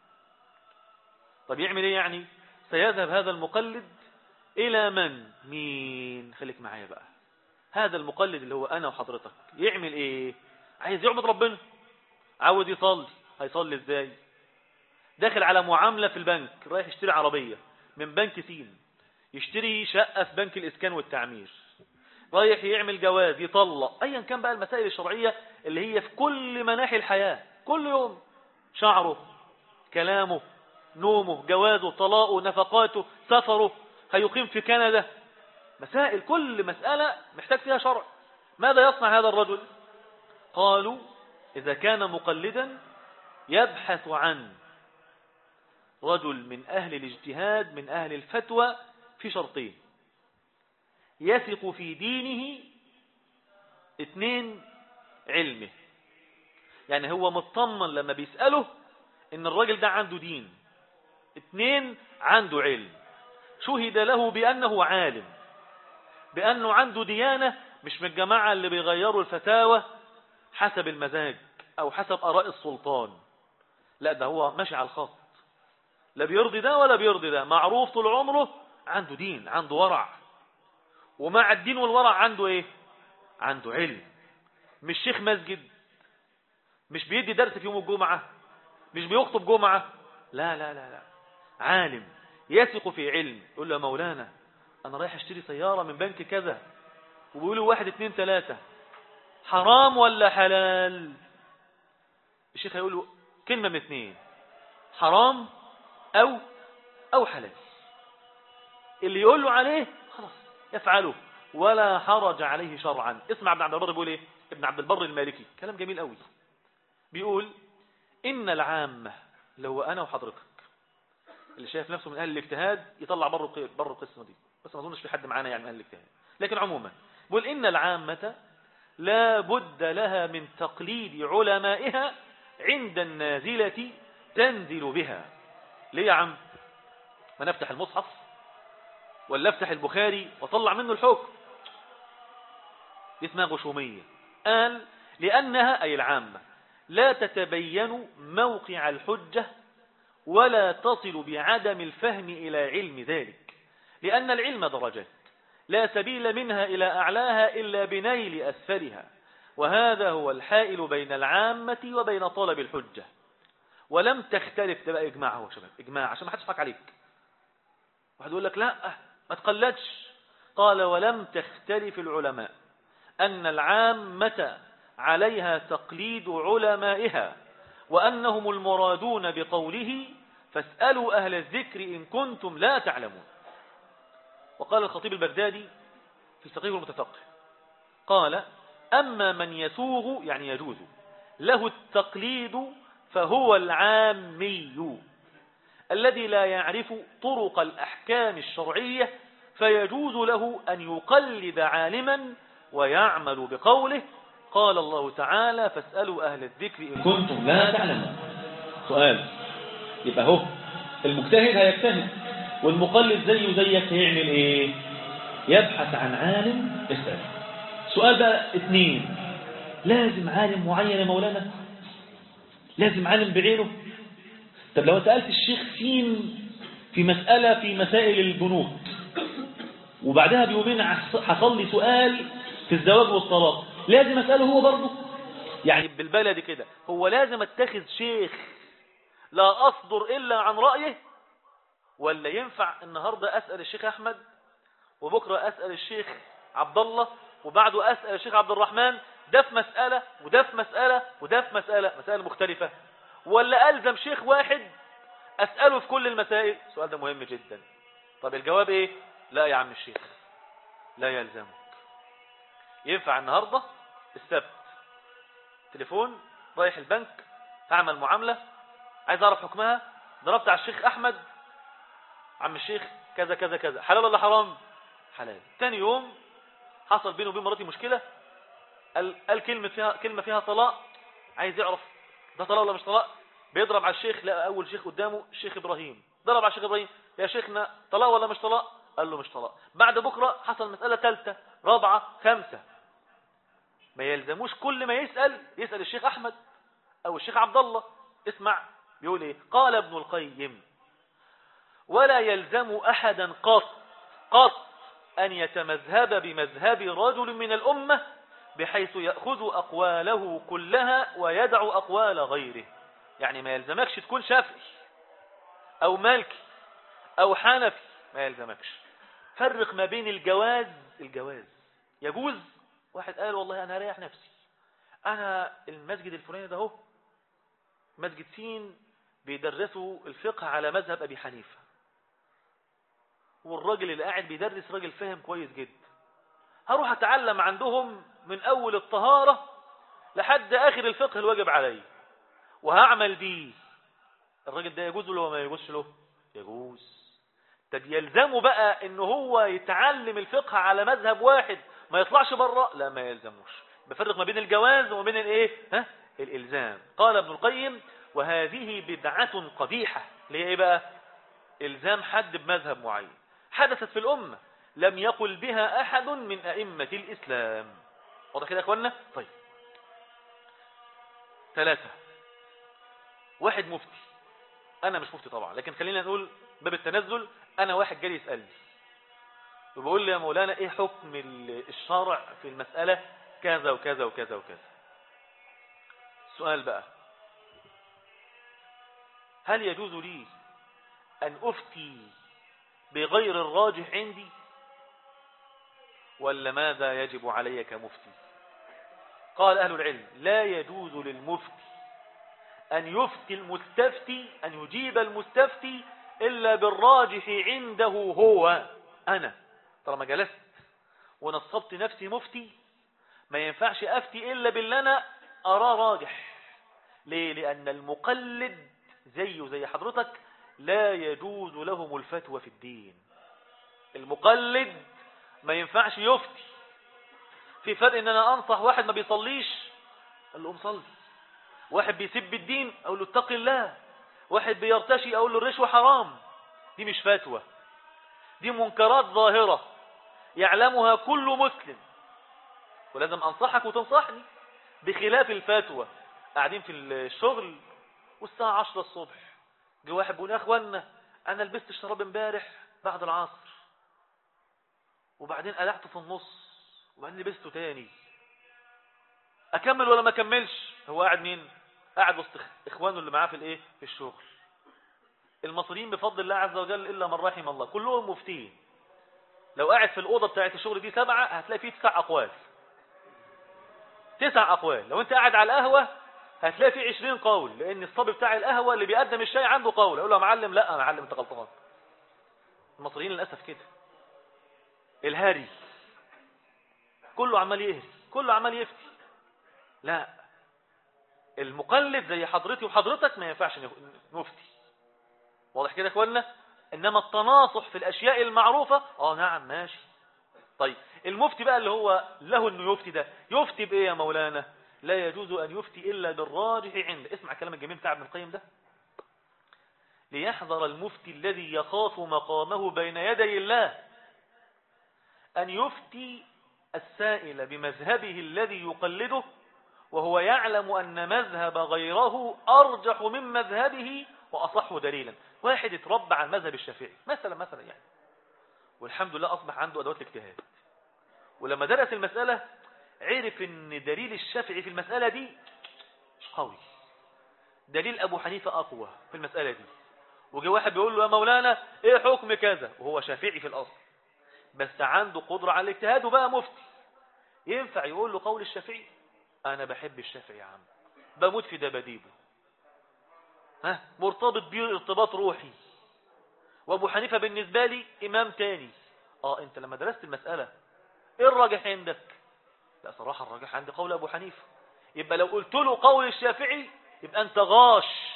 Speaker 1: طب يعمل ايه يعني سيذهب هذا المقلد إلى من مين خليك معايا بقى هذا المقلد اللي هو أنا وحضرتك يعمل إيه عايز يعبد ربنا عاوز يصلي هيصلي إزاي داخل على معاملة في البنك رايح يشتري عربية من بنك سين يشتري شقة في بنك الإسكان والتعمير رايح يعمل جواز يطلق أيا كان بقى المسائل الشرعية اللي هي في كل مناحي الحياة كل يوم شعره كلامه نومه جوازه طلاقه نفقاته سفره هيقيم في كندا مسائل كل مسألة محتاج فيها شرع ماذا يصنع هذا الرجل قالوا إذا كان مقلدا يبحث عن رجل من أهل الاجتهاد من أهل الفتوى في شرطين يثق في دينه اثنين علمه يعني هو مطمن لما بيسأله ان الراجل ده عنده دين اثنين عنده علم شهد له بأنه عالم بأنه عنده ديانة مش من الجماعة اللي بيغيروا الفتاوى حسب المزاج أو حسب أراء السلطان لا ده هو ماشي على الخط لا بيرضي ده ولا بيرضي ده معروف طول عمره عنده دين عنده ورع ومع الدين والورع عنده ايه عنده علم مش شيخ مسجد مش بيدي درس في يوم الجمعة مش بيخطب جمعة لا لا لا لا عالم يثق في علم يقول له مولانا انا رايح اشتري سيارة من بنك كذا وبيقولوا واحد اتنين تلاتة حرام ولا حلال الشيخ هيقول له كلمة من اتنين حرام او او حلال اللي يقول له عليه خلاص يفعله ولا حرج عليه شرعا اسمع ابن عبد البر بيقول ايه ابن عبد البر المالكي كلام جميل قوي بيقول ان العامة لو انا وحضرتك اللي شايف نفسه من اهل الاجتهاد يطلع بره بره القسمه دي بس ما اظنش في حد معانا يعني من اهل الاجتهاد لكن عموما بيقول ان العامة لا بد لها من تقليد علمائها عند النازلة تنزل بها ليه يا عم ما نفتح المصحف ولا افتح البخاري واطلع منه الحكم دي اسمها غشومية قال لأنها أي العامة لا تتبين موقع الحجة ولا تصل بعدم الفهم إلى علم ذلك لأن العلم درجات لا سبيل منها إلى أعلاها إلا بنيل أسفلها وهذا هو الحائل بين العامة وبين طلب الحجة ولم تختلف تبقى إجماع هو شباب إجماع عشان ما حدش يضحك عليك واحد يقول لك لا ما تقلدش قال ولم تختلف العلماء أن العامة عليها تقليد علمائها وأنهم المرادون بقوله فاسألوا أهل الذكر إن كنتم لا تعلمون وقال الخطيب البغدادي في الفقيه المتفقه قال أما من يسوغ يعني يجوز له التقليد فهو العامي الذي لا يعرف طرق الأحكام الشرعية فيجوز له أن يقلد عالما ويعمل بقوله قال الله تعالى فاسألوا أهل الذكر إن
Speaker 2: كنتم لا تعلمون سؤال يبقى هو المجتهد هيجتهد والمقلد زيه زيك هيعمل ايه يبحث عن عالم يسأل سؤال بقى اثنين لازم عالم معين يا مولانا لازم عالم بعينه طب لو سألت الشيخ سين في مسألة في مسائل البنوك وبعدها بيومين حصل لي سؤال في الزواج والطلاق لازم أسأله هو برضه
Speaker 1: يعني بالبلد كده هو لازم اتخذ شيخ لا أصدر إلا عن رأيه ولا ينفع النهاردة أسأل الشيخ أحمد وبكرة أسأل الشيخ عبد الله وبعده أسأل الشيخ عبد الرحمن ده في مسألة وده في مسألة وده في مسألة مسألة مختلفة ولا ألزم شيخ واحد أسأله في كل المسائل السؤال ده مهم جدا طب الجواب إيه لا يا عم الشيخ لا يلزمك ينفع النهاردة السبت تليفون رايح البنك تعمل معاملة عايز أعرف حكمها ضربت على الشيخ أحمد عم الشيخ كذا كذا كذا حلال ولا حرام حلال تاني يوم حصل بينه وبين مراتي مشكلة قال, قال كلمة فيها كلمة فيها طلاق عايز يعرف ده طلاق ولا مش طلاق بيضرب على الشيخ لا أول شيخ قدامه الشيخ إبراهيم ضرب على الشيخ إبراهيم يا شيخنا طلاق ولا مش طلاق قال له مش طلاق بعد بكرة حصل مسألة ثالثة رابعة خمسة ما يلزموش كل ما يسأل يسأل الشيخ أحمد أو الشيخ عبد الله اسمع بيقول إيه قال ابن القيم ولا يلزم أحدا قط قط أن يتمذهب بمذهب رجل من الأمة بحيث يأخذ أقواله كلها ويدع أقوال غيره يعني ما يلزمكش تكون شافعي أو مالكي أو حنفي ما يلزمكش فرق ما بين الجواز الجواز يجوز واحد قال والله أنا هريح نفسي أنا المسجد الفلاني ده هو مسجد سين بيدرسوا الفقه على مذهب أبي حنيفة والراجل اللي قاعد بيدرس راجل فاهم كويس جدا هروح أتعلم عندهم من أول الطهارة لحد آخر الفقه الواجب علي وهعمل بيه الراجل ده يجوز له وما يجوزش له يجوز طب يلزمه بقى ان هو يتعلم الفقه على مذهب واحد ما يطلعش بره لا ما يلزموش بفرق ما بين الجواز وما بين الايه ها الالزام قال ابن القيم وهذه بدعة قبيحة ليه ايه بقى الزام حد بمذهب معين حدثت في الامه لم يقل بها احد من ائمة الاسلام واضح كده يا اخوانا طيب ثلاثة واحد مفتي انا مش مفتي طبعا لكن خلينا نقول باب التنزل انا واحد جالي يسألني وبقول لي يا مولانا ايه حكم الشرع في المسألة كذا وكذا وكذا وكذا السؤال بقى هل يجوز لي ان افتي بغير الراجح عندي ولا ماذا يجب علي كمفتي قال أهل العلم لا يجوز للمفتي أن يفتي المستفتي أن يجيب المستفتي إلا بالراجح عنده هو أنا طالما جلست ونصبت نفسي مفتي ما ينفعش أفتي إلا باللي أنا أراه راجح ليه؟ لأن المقلد زيه زي حضرتك لا يجوز لهم الفتوى في الدين المقلد ما ينفعش يفتي في فرق ان انا انصح واحد ما بيصليش اقول له صلي واحد بيسب الدين اقول له اتق الله واحد بيرتشي اقول له الرشوه حرام دي مش فتوى دي منكرات ظاهره يعلمها كل مسلم ولازم انصحك وتنصحني بخلاف الفتوى قاعدين في الشغل والساعه 10 الصبح جه واحد بيقول يا اخوانا انا لبست الشراب امبارح بعد العصر وبعدين قلعته في النص وبعدين لبسته تاني اكمل ولا ما اكملش هو قاعد مين قاعد وسط اخوانه اللي معاه في الايه في الشغل المصريين بفضل الله عز وجل الا من رحم الله كلهم مفتين لو قاعد في الاوضه بتاعت الشغل دي سبعه هتلاقي فيه تسع اقوال تسع اقوال لو انت قاعد على القهوه هتلاقي فيه 20 قول لان الصبي بتاع القهوه اللي بيقدم الشاي عنده قول اقول له يا معلم لا يا معلم انت غلطان المصريين للاسف كده الهاري كله عمال يهري كله عمال يفتي لا المقلد زي حضرتي وحضرتك ما ينفعش نفتي واضح كده يا اخوانا انما التناصح في الاشياء المعروفه اه نعم ماشي طيب المفتي بقى اللي هو له انه يفتي ده يفتي بايه يا مولانا لا يجوز ان يفتي الا بالراجح عنده اسمع كلام الجميل بتاع ابن القيم ده ليحذر المفتي الذي يخاف مقامه بين يدي الله أن يفتي السائل بمذهبه الذي يقلده وهو يعلم أن مذهب غيره أرجح من مذهبه وأصح دليلا واحد اتربى على المذهب الشافعي مثلا مثلا يعني والحمد لله أصبح عنده أدوات الاجتهاد ولما درس المسألة عرف أن دليل الشافعي في المسألة دي مش قوي دليل أبو حنيفة أقوى في المسألة دي وجي واحد بيقول له يا مولانا ايه حكم كذا وهو شافعي في الأصل بس عنده قدرة على الاجتهاد وبقى مفتي ينفع يقول له قول الشافعي انا بحب الشافعي يا عم بموت في دباديبه ها مرتبط بيه ارتباط روحي وابو حنيفة بالنسبة لي امام تاني اه انت لما درست المسألة ايه الراجح عندك لا صراحة الراجح عندي قول ابو حنيفة يبقى لو قلت له قول الشافعي يبقى انت غاش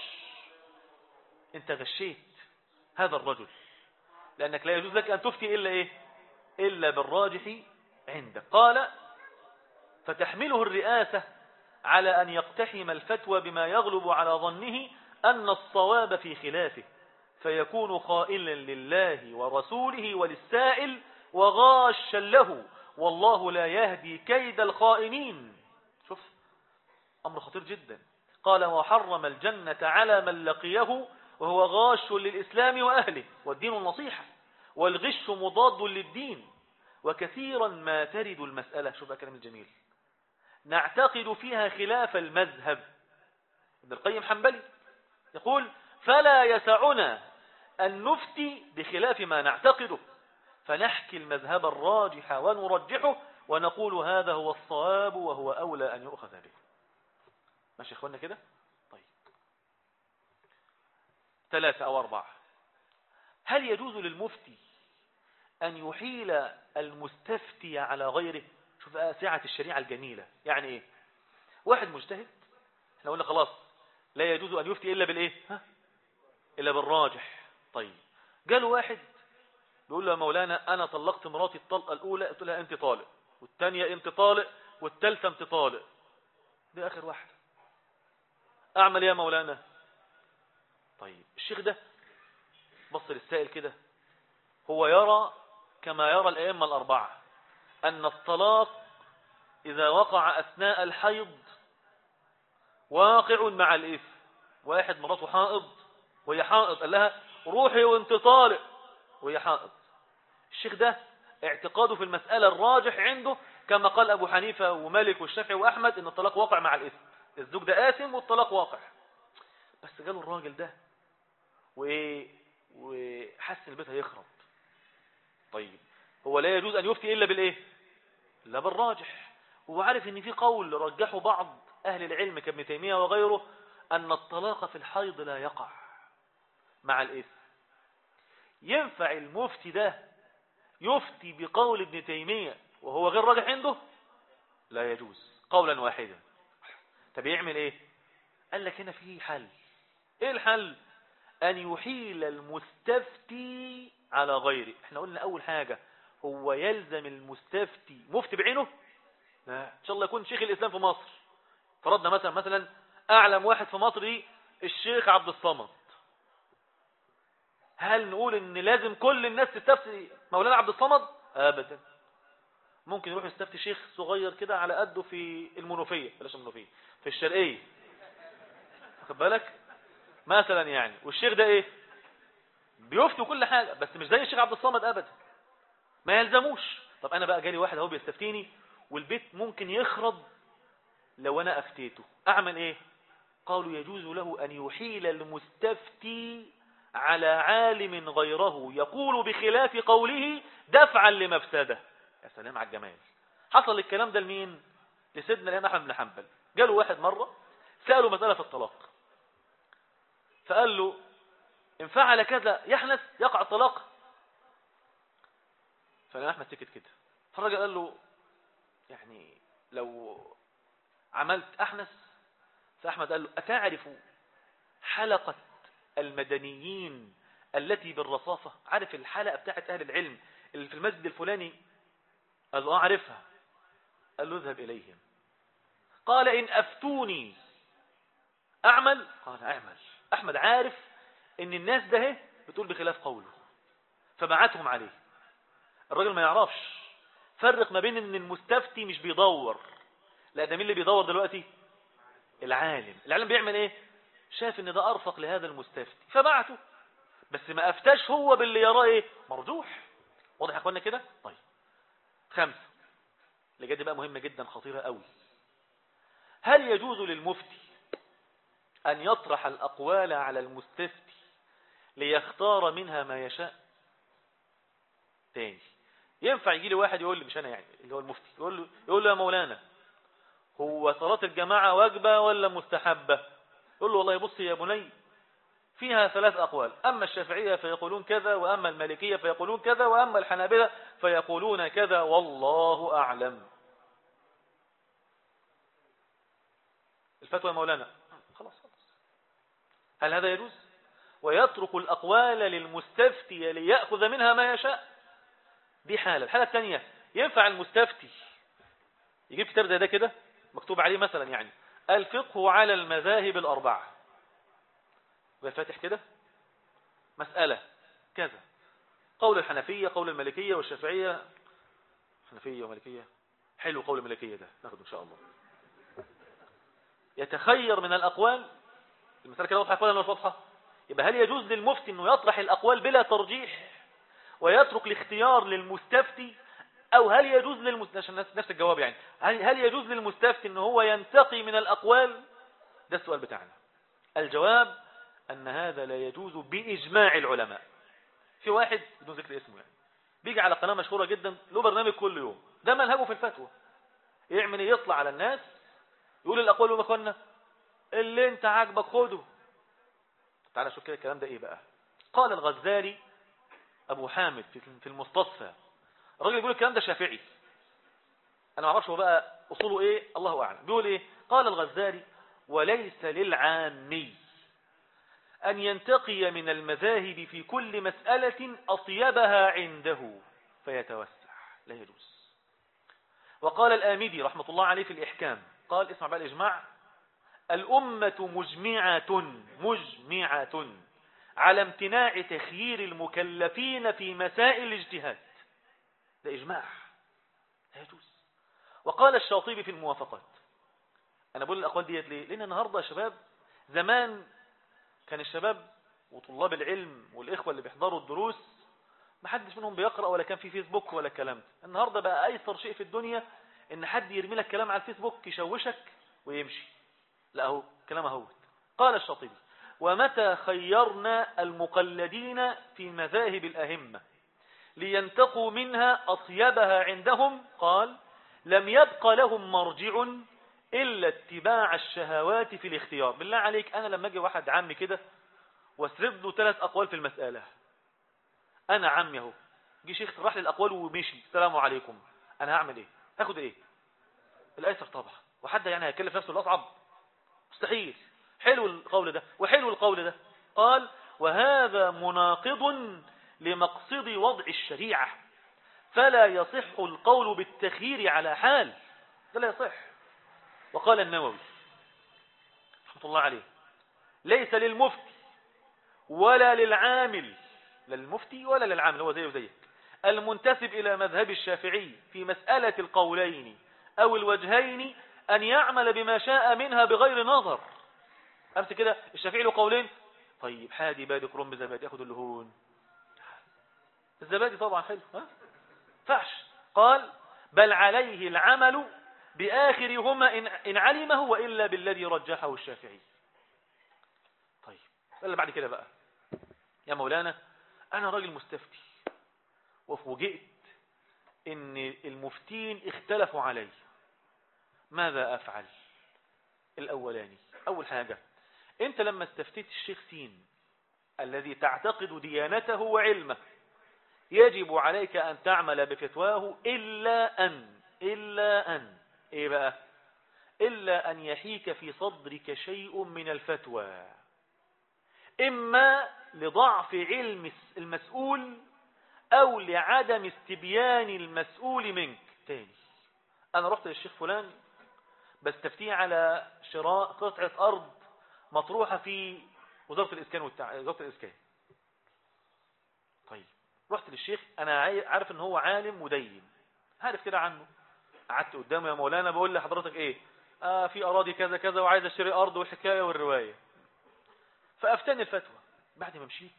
Speaker 1: انت غشيت هذا الرجل لانك لا يجوز لك ان تفتي الا ايه الا بالراجح عندك قال فتحمله الرئاسة على أن يقتحم الفتوى بما يغلب على ظنه أن الصواب في خلافه فيكون خائلا لله ورسوله وللسائل وغاشا له والله لا يهدي كيد الخائنين شوف أمر خطير جدا قال وحرم الجنة على من لقيه وهو غاش للإسلام وأهله والدين النصيحة والغش مضاد للدين وكثيرا ما ترد المسألة شوف الكلام الجميل نعتقد فيها خلاف المذهب ابن القيم حنبلي يقول فلا يسعنا أن نفتي بخلاف ما نعتقده فنحكي المذهب الراجح ونرجحه ونقول هذا هو الصواب وهو أولى أن يؤخذ به ماشي اخوانا كده طيب ثلاثة أو أربعة هل يجوز للمفتي أن يحيل المستفتي على غيره شوف سعة الشريعة الجميلة يعني إيه واحد مجتهد احنا قلنا خلاص لا يجوز أن يفتي إلا بالإيه ها؟ إلا بالراجح طيب قالوا واحد بيقول له يا مولانا أنا طلقت مراتي الطلقة الأولى قلت لها أنت طالق والثانية أنت طالق والثالثة أنت طالق دي آخر واحدة أعمل إيه يا مولانا طيب الشيخ ده بص للسائل كده هو يرى كما يرى الأئمة الأربعة أن الطلاق إذا وقع أثناء الحيض واقع مع الإثم واحد مراته حائض وهي حائض قال لها روحي وانت طالق وهي حائض الشيخ ده اعتقاده في المسألة الراجح عنده كما قال أبو حنيفة ومالك والشافعي وأحمد أن الطلاق واقع مع الإثم الزوج ده آثم والطلاق واقع بس قالوا الراجل ده وإيه وحس البيت هيخرب طيب هو لا يجوز أن يفتي إلا بالإيه لا بالراجح هو عارف ان في قول رجحه بعض اهل العلم كابن تيمية وغيره ان الطلاق في الحيض لا يقع مع الاثم ينفع المفتي ده يفتي بقول ابن تيمية وهو غير راجح عنده لا يجوز قولا واحدا طب يعمل ايه قال لك هنا في حل ايه الحل ان يحيل المستفتي على غيره احنا قلنا اول حاجة هو يلزم المستفتي مفتي بعينه لا ان شاء الله يكون شيخ الاسلام في مصر فرضنا مثلا مثلا اعلم واحد في مصر الشيخ عبد الصمد هل نقول ان لازم كل الناس تستفتي مولانا عبد الصمد ابدا ممكن يروح يستفتي شيخ صغير كده على قده في المنوفيه بلاش المنوفيه في الشرقيه واخد بالك مثلا يعني والشيخ ده ايه بيفتي كل حاجه بس مش زي الشيخ عبد الصمد ابدا ما يلزموش طب انا بقى جالي واحد اهو بيستفتيني والبيت ممكن يخرب لو انا افتيته اعمل ايه قالوا يجوز له ان يحيل المستفتي على عالم غيره يقول بخلاف قوله دفعا لمفسده يا سلام على الجمال حصل الكلام ده لمين لسيدنا الامام احمد بن حنبل جاله واحد مره ساله مساله في الطلاق فقال له ان فعل كذا يحنث يقع الطلاق فالامام احمد سكت كده فالراجل قال له يعني لو عملت أحنس فأحمد قال له أتعرف حلقة المدنيين التي بالرصافة عارف الحلقة بتاعت أهل العلم اللي في المسجد الفلاني قال له أعرفها قال له اذهب إليهم قال إن أفتوني أعمل قال أعمل أحمد عارف إن الناس ده بتقول بخلاف قوله فبعتهم عليه الراجل ما يعرفش فرق ما بين ان المستفتي مش بيدور لا ده مين اللي بيدور دلوقتي العالم العالم بيعمل ايه شاف ان ده ارفق لهذا المستفتي فبعته بس ما افتاش هو باللي يراه ايه مرجوح واضح يا اخوانا كده طيب خمسة اللي جد بقى مهمة جدا خطيرة قوي هل يجوز للمفتي أن يطرح الأقوال على المستفتي ليختار منها ما يشاء تاني ينفع يجي لي واحد يقول لي مش أنا يعني اللي هو المفتي يقول له, يقول له يا مولانا هو صلاة الجماعة واجبة ولا مستحبة يقول له والله بص يا بني فيها ثلاث أقوال أما الشافعية فيقولون كذا وأما المالكية فيقولون كذا وأما الحنابلة فيقولون كذا والله أعلم الفتوى يا مولانا خلاص خلاص هل هذا يجوز ويترك الأقوال للمستفتي ليأخذ منها ما يشاء دي حالة الحالة الثانية ينفع المستفتي يجيب كتاب زي ده كده مكتوب عليه مثلا يعني الفقه على المذاهب الأربعة وفاتح كده مسألة كذا قول الحنفية قول الملكية والشافعية حنفية وملكية حلو قول الملكية ده ناخده إن شاء الله يتخير من الأقوال المسألة كده واضحة ولا مش واضحة يبقى هل يجوز للمفتي أنه يطرح الأقوال بلا ترجيح ويترك الاختيار للمستفتي أو هل يجوز للمستفتي عشان نفس الجواب يعني هل, هل يجوز للمستفتي أنه هو ينتقي من الأقوال ده السؤال بتاعنا الجواب أن هذا لا يجوز بإجماع العلماء في واحد بدون ذكر اسمه يعني بيجي على قناة مشهورة جدا له برنامج كل يوم ده منهجه في الفتوى يعمل ايه يطلع على الناس يقول الأقوال وما كنا اللي انت عاجبك خده تعالى شوف كده الكلام ده ايه بقى قال الغزالي ابو حامد في المستصفى الراجل بيقول الكلام ده شافعي انا ما اعرفش هو بقى اصوله ايه الله اعلم بيقول ايه قال الغزالي وليس للعامي أن ينتقي من المذاهب في كل مسألة أطيبها عنده فيتوسع لا يجوز وقال الآمدي رحمة الله عليه في الإحكام قال اسمع بقى الإجماع الأمة مجمعة مجمعة على امتناع تخيير المكلفين في مسائل الاجتهاد ده إجماع لا يجوز وقال الشاطبي في الموافقات أنا بقول الأقوال ديت ليه لأن النهاردة يا شباب زمان كان الشباب وطلاب العلم والإخوة اللي بيحضروا الدروس ما حدش منهم بيقرأ ولا كان في فيسبوك ولا كلام النهاردة بقى أيسر شيء في الدنيا إن حد يرمي لك كلام على الفيسبوك يشوشك ويمشي لا هو كلام اهوت قال الشاطبي ومتى خيرنا المقلدين في مذاهب الأهمة لينتقوا منها أطيبها عندهم قال لم يبق لهم مرجع إلا اتباع الشهوات في الاختيار بالله عليك أنا لما أجي واحد عمي كده واسرد له ثلاث أقوال في المسألة أنا عمي اهو جي شيخ راح لي الأقوال ومشي السلام عليكم أنا هعمل إيه هاخد إيه الأيسر طبعا وحد يعني هيكلف نفسه الأصعب مستحيل حلو القول ده وحلو القول ده قال وهذا مناقض لمقصد وضع الشريعة فلا يصح القول بالتخيير على حال ده لا يصح وقال النووي رحمة الله عليه ليس للمفتي ولا للعامل لا للمفتي ولا للعامل هو زيه زيك المنتسب إلى مذهب الشافعي في مسألة القولين أو الوجهين أن يعمل بما شاء منها بغير نظر أمس كده الشافعي له قولين طيب حادي بادي كرم بزبادي ياخد اللهون الزبادي طبعا حلو ها فعش قال بل عليه العمل بآخرهما إن, إن علمه وإلا بالذي رجحه الشافعي طيب اللي بعد كده بقى يا مولانا أنا راجل مستفتي وفوجئت إن المفتين اختلفوا علي ماذا أفعل الأولاني أول حاجة أنت لما استفتيت الشيخ سين الذي تعتقد ديانته وعلمه يجب عليك أن تعمل بفتواه إلا أن إلا أن إيه بقى إلا أن يحيك في صدرك شيء من الفتوى إما لضعف علم المسؤول أو لعدم استبيان المسؤول منك التاني أنا رحت للشيخ فلان بستفتيه على شراء قطعة أرض مطروحة في وزارة الإسكان والتع... وزارة الإسكان طيب رحت للشيخ أنا عارف إن هو عالم مدين عارف كده عنه قعدت قدامه يا مولانا بقول لحضرتك إيه آه في أراضي كذا كذا وعايز أشتري أرض والحكاية والرواية فأفتني الفتوى بعد ما مشيت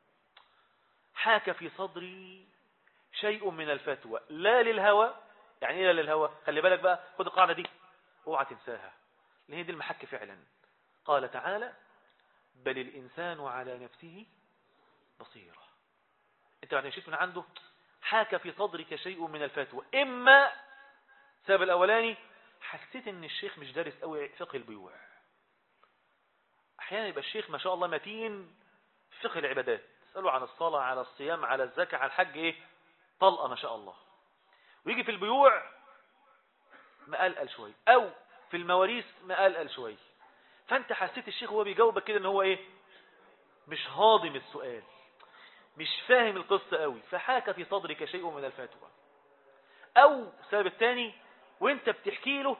Speaker 1: حاك في صدري شيء من الفتوى لا للهوى يعني ايه لا للهوى خلي بالك بقى خد القاعدة دي اوعى تنساها لان هي دي المحك فعلا قال تعالى بل الإنسان على نفسه بصيرة انت بعد ما مشيت من عنده حاك في صدرك شيء من الفتوى إما سبب الأولاني حسيت ان الشيخ مش دارس قوي فقه البيوع احيانا يبقى الشيخ ما شاء الله متين في فقه العبادات اسألوا عن الصلاة على الصيام على الزكاة على الحج ايه طلقة ما شاء الله ويجي في البيوع مقلقل شوي او في المواريث مقلقل شوي فانت حسيت الشيخ وهو بيجاوبك كده ان هو ايه مش هاضم السؤال مش فاهم القصة قوي فحاك في صدرك شيء من الفتوى او السبب الثاني وانت بتحكي له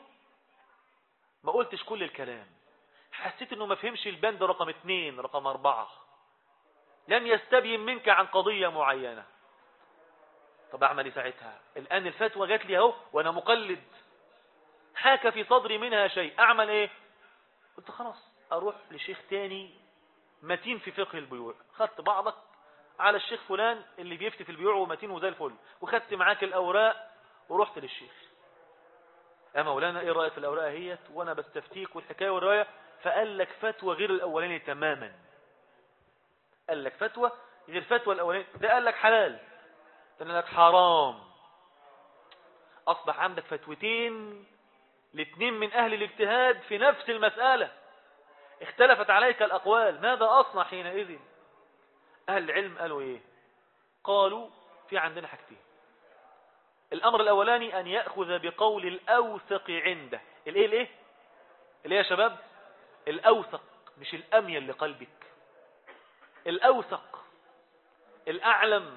Speaker 1: ما قلتش كل الكلام حسيت انه ما فهمش البند رقم اثنين رقم اربعة لم يستبين منك عن قضية معينة طب اعمل ايه ساعتها الان الفتوى جات لي اهو وانا مقلد حاك في صدري منها شيء اعمل ايه قلت خلاص اروح لشيخ تاني متين في فقه البيوع خدت بعضك على الشيخ فلان اللي بيفتي في البيوع ومتين وزي الفل وخدت معاك الاوراق ورحت للشيخ يا مولانا ايه رايك في الاوراق اهيت وانا بستفتيك والحكايه والروايه فقال لك فتوى غير الاولاني تماما قال لك فتوى غير فتوى الاولاني ده قال لك حلال ده قال لك حرام اصبح عندك فتوتين الاثنين من اهل الاجتهاد في نفس المساله اختلفت عليك الاقوال ماذا اصنع حينئذ اهل العلم قالوا ايه قالوا في عندنا حاجتين الامر الاولاني ان ياخذ بقول الاوثق عنده الايه الايه الايه يا شباب الاوثق مش الاميل لقلبك الاوثق الاعلم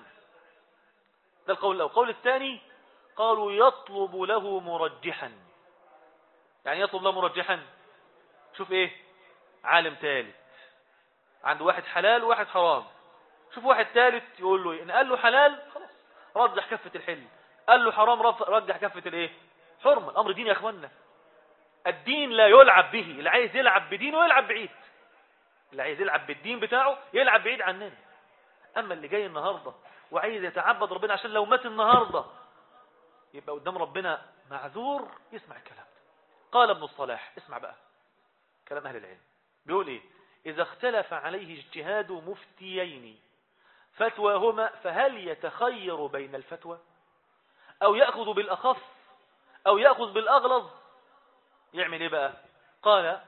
Speaker 1: ده القول الاول القول الثاني قالوا يطلب له مرجحا يعني يطلب له مرجحا شوف ايه عالم ثالث عنده واحد حلال وواحد حرام شوف واحد ثالث يقول له إيه؟ ان قال له حلال خلاص رجح كفة الحل قال له حرام رجح كفة الايه حرمة الامر دين يا اخوانا الدين لا يلعب به اللي عايز يلعب بدينه يلعب بعيد اللي عايز يلعب بالدين بتاعه يلعب بعيد عننا اما اللي جاي النهاردة وعايز يتعبد ربنا عشان لو مات النهاردة يبقى قدام ربنا معذور يسمع الكلام ده قال ابن الصلاح اسمع بقى كلام اهل العلم بيقول ايه اذا اختلف عليه اجتهاد مفتيين فتواهما فهل يتخير بين الفتوى او يأخذ بالاخف او يأخذ بالاغلظ يعمل ايه بقى قال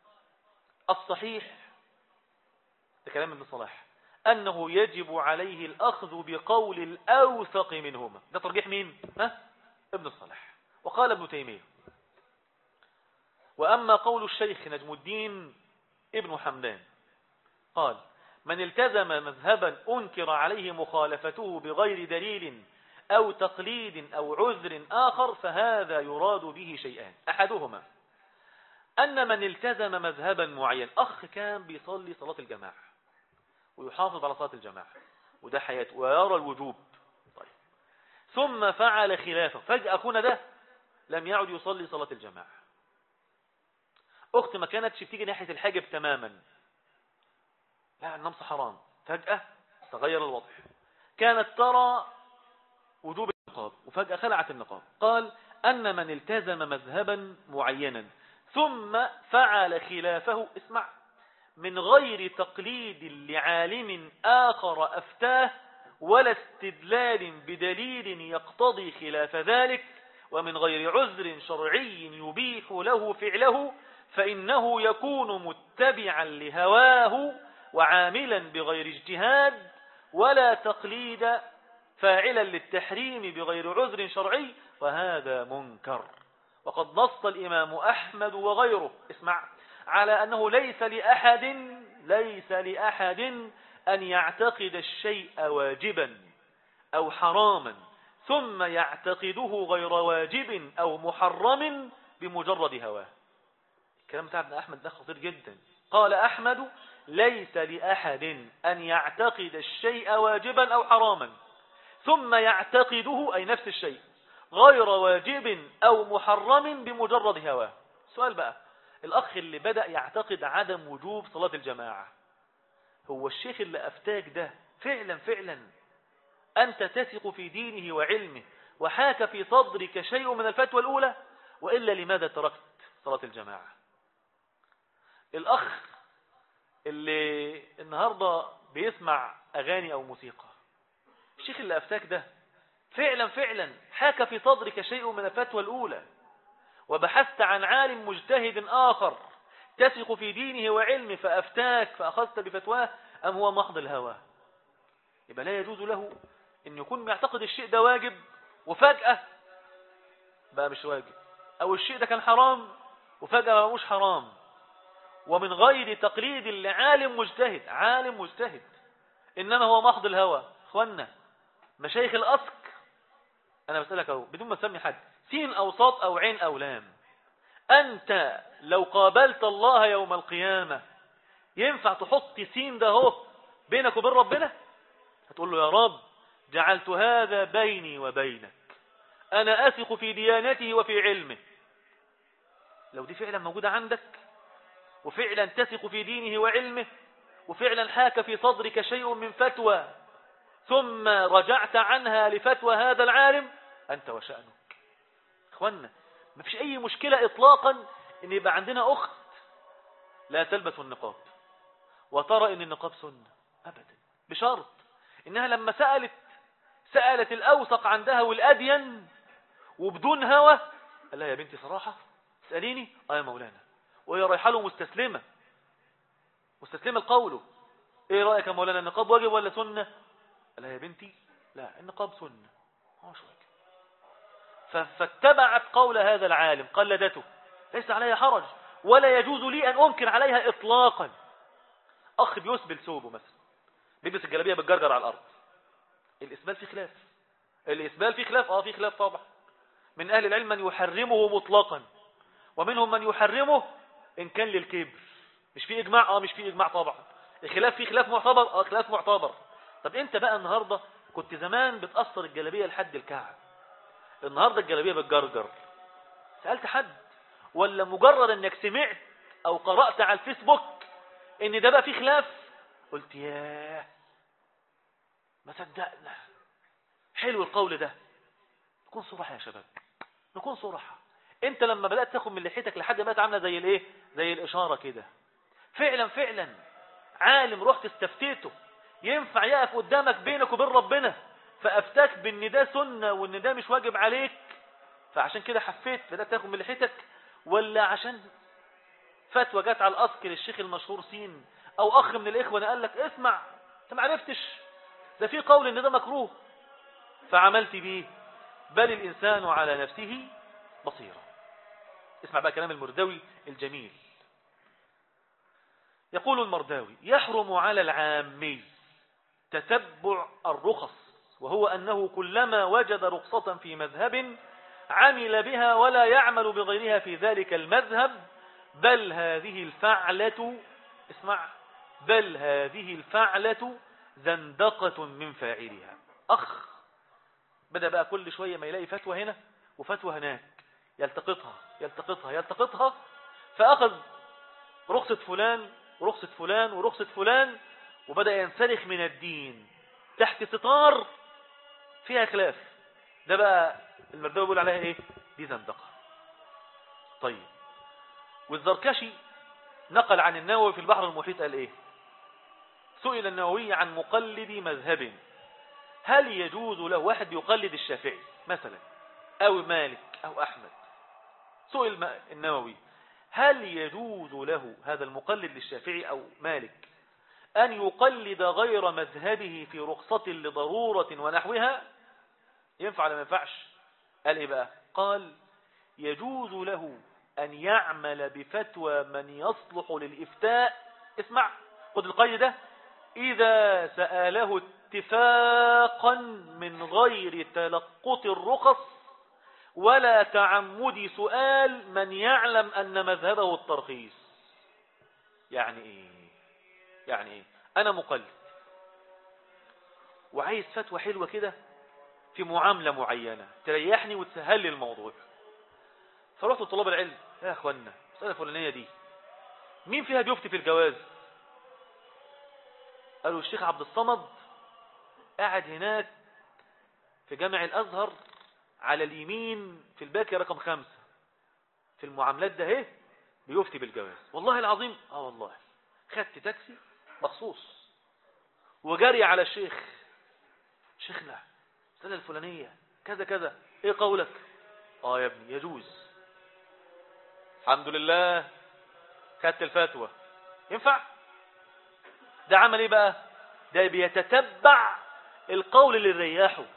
Speaker 1: الصحيح ده كلام ابن صلاح أنه يجب عليه الأخذ بقول الأوثق منهما ده ترجيح مين؟ ها؟ ابن الصلاح وقال ابن تيمية وأما قول الشيخ نجم الدين ابن حمدان قال من التزم مذهبا أنكر عليه مخالفته بغير دليل أو تقليد أو عذر آخر فهذا يراد به شيئان أحدهما أن من التزم مذهبا معين أخ كان بيصلي صلاة الجماعة ويحافظ على صلاة الجماعة وده حياته ويرى الوجوب طيب ثم فعل خلافه فجأة أخونا ده لم يعد يصلي صلاة الجماعة أخت ما كانتش بتيجي ناحية الحاجب تماما لا النمس حرام فجأة تغير الوضع كانت ترى وجوب النقاب وفجأة خلعت النقاب قال أن من التزم مذهبا معينا ثم فعل خلافه اسمع من غير تقليد لعالم آخر أفتاه ولا استدلال بدليل يقتضي خلاف ذلك ومن غير عذر شرعي يبيح له فعله فإنه يكون متبعا لهواه وعاملا بغير اجتهاد ولا تقليد فاعلا للتحريم بغير عذر شرعي وهذا منكر وقد نص الإمام أحمد وغيره اسمع على أنه ليس لأحد ليس لأحد أن يعتقد الشيء واجبا أو حراما ثم يعتقده غير واجب أو محرم بمجرد هواه الكلام بتاع ابن أحمد ده خطير جدا قال أحمد ليس لأحد أن يعتقد الشيء واجبا أو حراما ثم يعتقده أي نفس الشيء غير واجب أو محرم بمجرد هواه سؤال بقى الأخ اللي بدأ يعتقد عدم وجوب صلاة الجماعة هو الشيخ اللي أفتاك ده فعلا فعلا أنت تثق في دينه وعلمه وحاك في صدرك شيء من الفتوى الأولى وإلا لماذا تركت صلاة الجماعة الأخ اللي النهاردة بيسمع أغاني أو موسيقى الشيخ اللي أفتاك ده فعلا فعلا حاك في صدرك شيء من الفتوى الأولى وبحثت عن عالم مجتهد آخر تثق في دينه وعلمه فأفتاك فأخذت بفتواه أم هو محض الهوى يبقى لا يجوز له أن يكون يعتقد الشيء ده واجب وفجأة بقى مش واجب أو الشيء ده كان حرام وفجأة بقى مش حرام ومن غير تقليد لعالم مجتهد عالم مجتهد إنما هو محض الهوى اخوانا مشايخ الأسك أنا بسألك أهو بدون ما تسمي حد سين أو صاد أو عين أو لام أنت لو قابلت الله يوم القيامة ينفع تحط سين ده هو بينك وبين ربنا هتقول له يا رب جعلت هذا بيني وبينك أنا أثق في ديانته وفي علمه لو دي فعلا موجودة عندك وفعلا تثق في دينه وعلمه وفعلا حاك في صدرك شيء من فتوى ثم رجعت عنها لفتوى هذا العالم أنت وشأنك اخوانا ما فيش أي مشكلة إطلاقا أن يبقى عندنا أخت لا تلبس النقاب وترى أن النقاب سنة أبدا بشرط إنها لما سألت سألت الأوثق عندها والأدين وبدون هوى قال لها يا بنتي صراحة اسأليني آه يا مولانا وهي رايحة له مستسلمة مستسلمة لقوله ايه رأيك يا مولانا النقاب واجب ولا سنة قال لها يا بنتي لا النقاب سنة هو شو واجب فاتبعت قول هذا العالم قلدته ليس عليها حرج ولا يجوز لي أن أنكر عليها إطلاقا أخ بيسبل ثوبه مثلا بيلبس الجلابية بالجرجر على الأرض الإسبال فيه خلاف الإسبال فيه خلاف آه فيه خلاف طبعا من أهل العلم من يحرمه مطلقا ومنهم من يحرمه إن كان للكبر مش في إجماع آه مش في إجماع طبعا الخلاف فيه خلاف معتبر آه خلاف معتبر طب أنت بقى النهاردة كنت زمان بتأثر الجلابية لحد الكعب النهاردة الجلابية بالجرجر سألت حد ولا مجرد انك سمعت او قرأت على الفيسبوك ان ده بقى فيه خلاف قلت ياه ما صدقنا حلو القول ده نكون صراحة يا شباب نكون صراحة انت لما بدأت تاخد من لحيتك لحد ما عامله زي الايه زي الاشارة كده فعلا فعلا عالم رحت استفتيته ينفع يقف قدامك بينك وبين ربنا فافتاك بان ده سنة وان ده مش واجب عليك فعشان كده حفيت بدأت تاخد من لحيتك ولا عشان فتوى جت على الأسك للشيخ المشهور سين أو أخ من الإخوة قال لك اسمع أنت ما عرفتش ده في قول إن ده مكروه فعملت بيه بل الإنسان على نفسه بصيرة اسمع بقى كلام المرداوي الجميل يقول المرداوي يحرم على العامي تتبع الرخص وهو أنه كلما وجد رخصة في مذهب عمل بها ولا يعمل بغيرها في ذلك المذهب بل هذه الفعلة اسمع بل هذه الفعلة زندقة من فاعلها أخ بدأ بقى كل شوية ما يلاقي فتوى هنا وفتوى هناك يلتقطها يلتقطها يلتقطها فأخذ رخصة فلان ورخصة فلان ورخصة فلان وبدأ ينسلخ من الدين تحت ستار فيها خلاف ده بقى المرداوي بيقول عليها ايه دي زندقة طيب والزركشي نقل عن النووي في البحر المحيط قال ايه سئل النووي عن مقلد مذهب هل يجوز له واحد يقلد الشافعي مثلا او مالك او احمد سئل النووي هل يجوز له هذا المقلد للشافعي او مالك ان يقلد غير مذهبه في رخصة لضرورة ونحوها ينفع ولا ما ينفعش قال ايه بقى قال يجوز له ان يعمل بفتوى من يصلح للافتاء اسمع خد القيد ده اذا سأله اتفاقا من غير تلقط الرخص ولا تعمد سؤال من يعلم أن مذهبه الترخيص يعني ايه يعني ايه انا مقلد وعايز فتوى حلوة كده في معاملة معينة تريحني وتسهل لي الموضوع فرحت لطلاب العلم يا اخوانا السنة الفلانية دي مين فيها بيفتي في الجواز قالوا الشيخ عبد الصمد قاعد هناك في جامع الازهر على اليمين في الباكي رقم خمسة في المعاملات ده اهي بيفتي بالجواز والله العظيم اه والله خدت تاكسي مخصوص وجري على الشيخ شيخنا السنة الفلانية كذا كذا ايه قولك اه يا ابني يجوز الحمد لله خدت الفتوى ينفع ده عمل ايه بقى ده بيتتبع القول اللي رياحه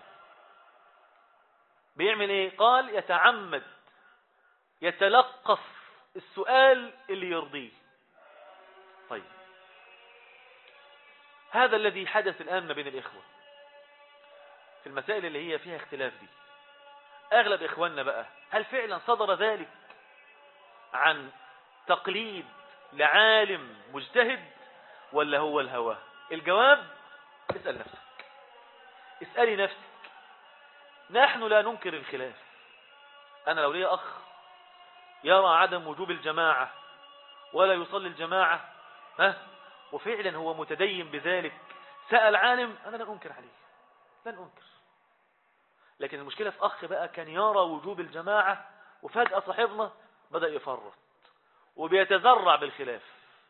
Speaker 1: بيعمل ايه قال يتعمد يتلقف السؤال اللي يرضيه طيب هذا الذي حدث الآن ما بين الإخوة في المسائل اللي هي فيها اختلاف دي أغلب إخواننا بقى هل فعلا صدر ذلك عن تقليد لعالم مجتهد ولا هو الهوى الجواب اسأل نفسك اسألي نفسك نحن لا ننكر الخلاف أنا لو لي أخ يرى عدم وجوب الجماعة ولا يصلي الجماعة ها وفعلا هو متدين بذلك سأل عالم أنا لن أنكر عليه لن أنكر لكن المشكلة في أخ بقى كان يرى وجوب الجماعة وفجأة صاحبنا بدأ يفرط وبيتزرع بالخلاف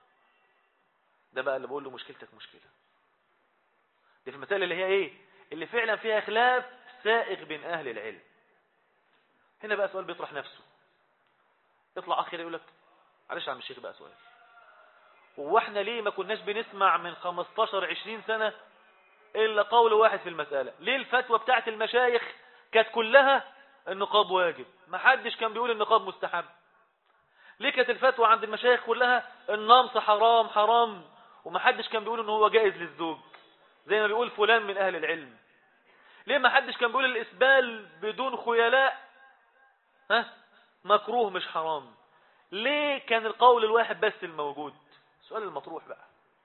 Speaker 1: ده بقى اللي بقول له مشكلتك مشكلة دي في المسائل اللي هي ايه اللي فعلا فيها خلاف سائغ بين أهل العلم هنا بقى سؤال بيطرح نفسه يطلع أخيرا يقول لك معلش يا عم الشيخ بقى سؤال هو احنا ليه ما كناش بنسمع من 15 20 سنة إلا قول واحد في المسألة ليه الفتوى بتاعت المشايخ كانت كلها النقاب واجب ما حدش كان بيقول النقاب مستحب ليه كانت الفتوى عند المشايخ كلها النمص حرام حرام وما حدش كان بيقول ان هو جائز للزوج زي ما بيقول فلان من اهل العلم ليه ما حدش كان بيقول الاسبال بدون خيلاء ها مكروه مش حرام ليه كان القول الواحد بس الموجود السؤال المطروح بقى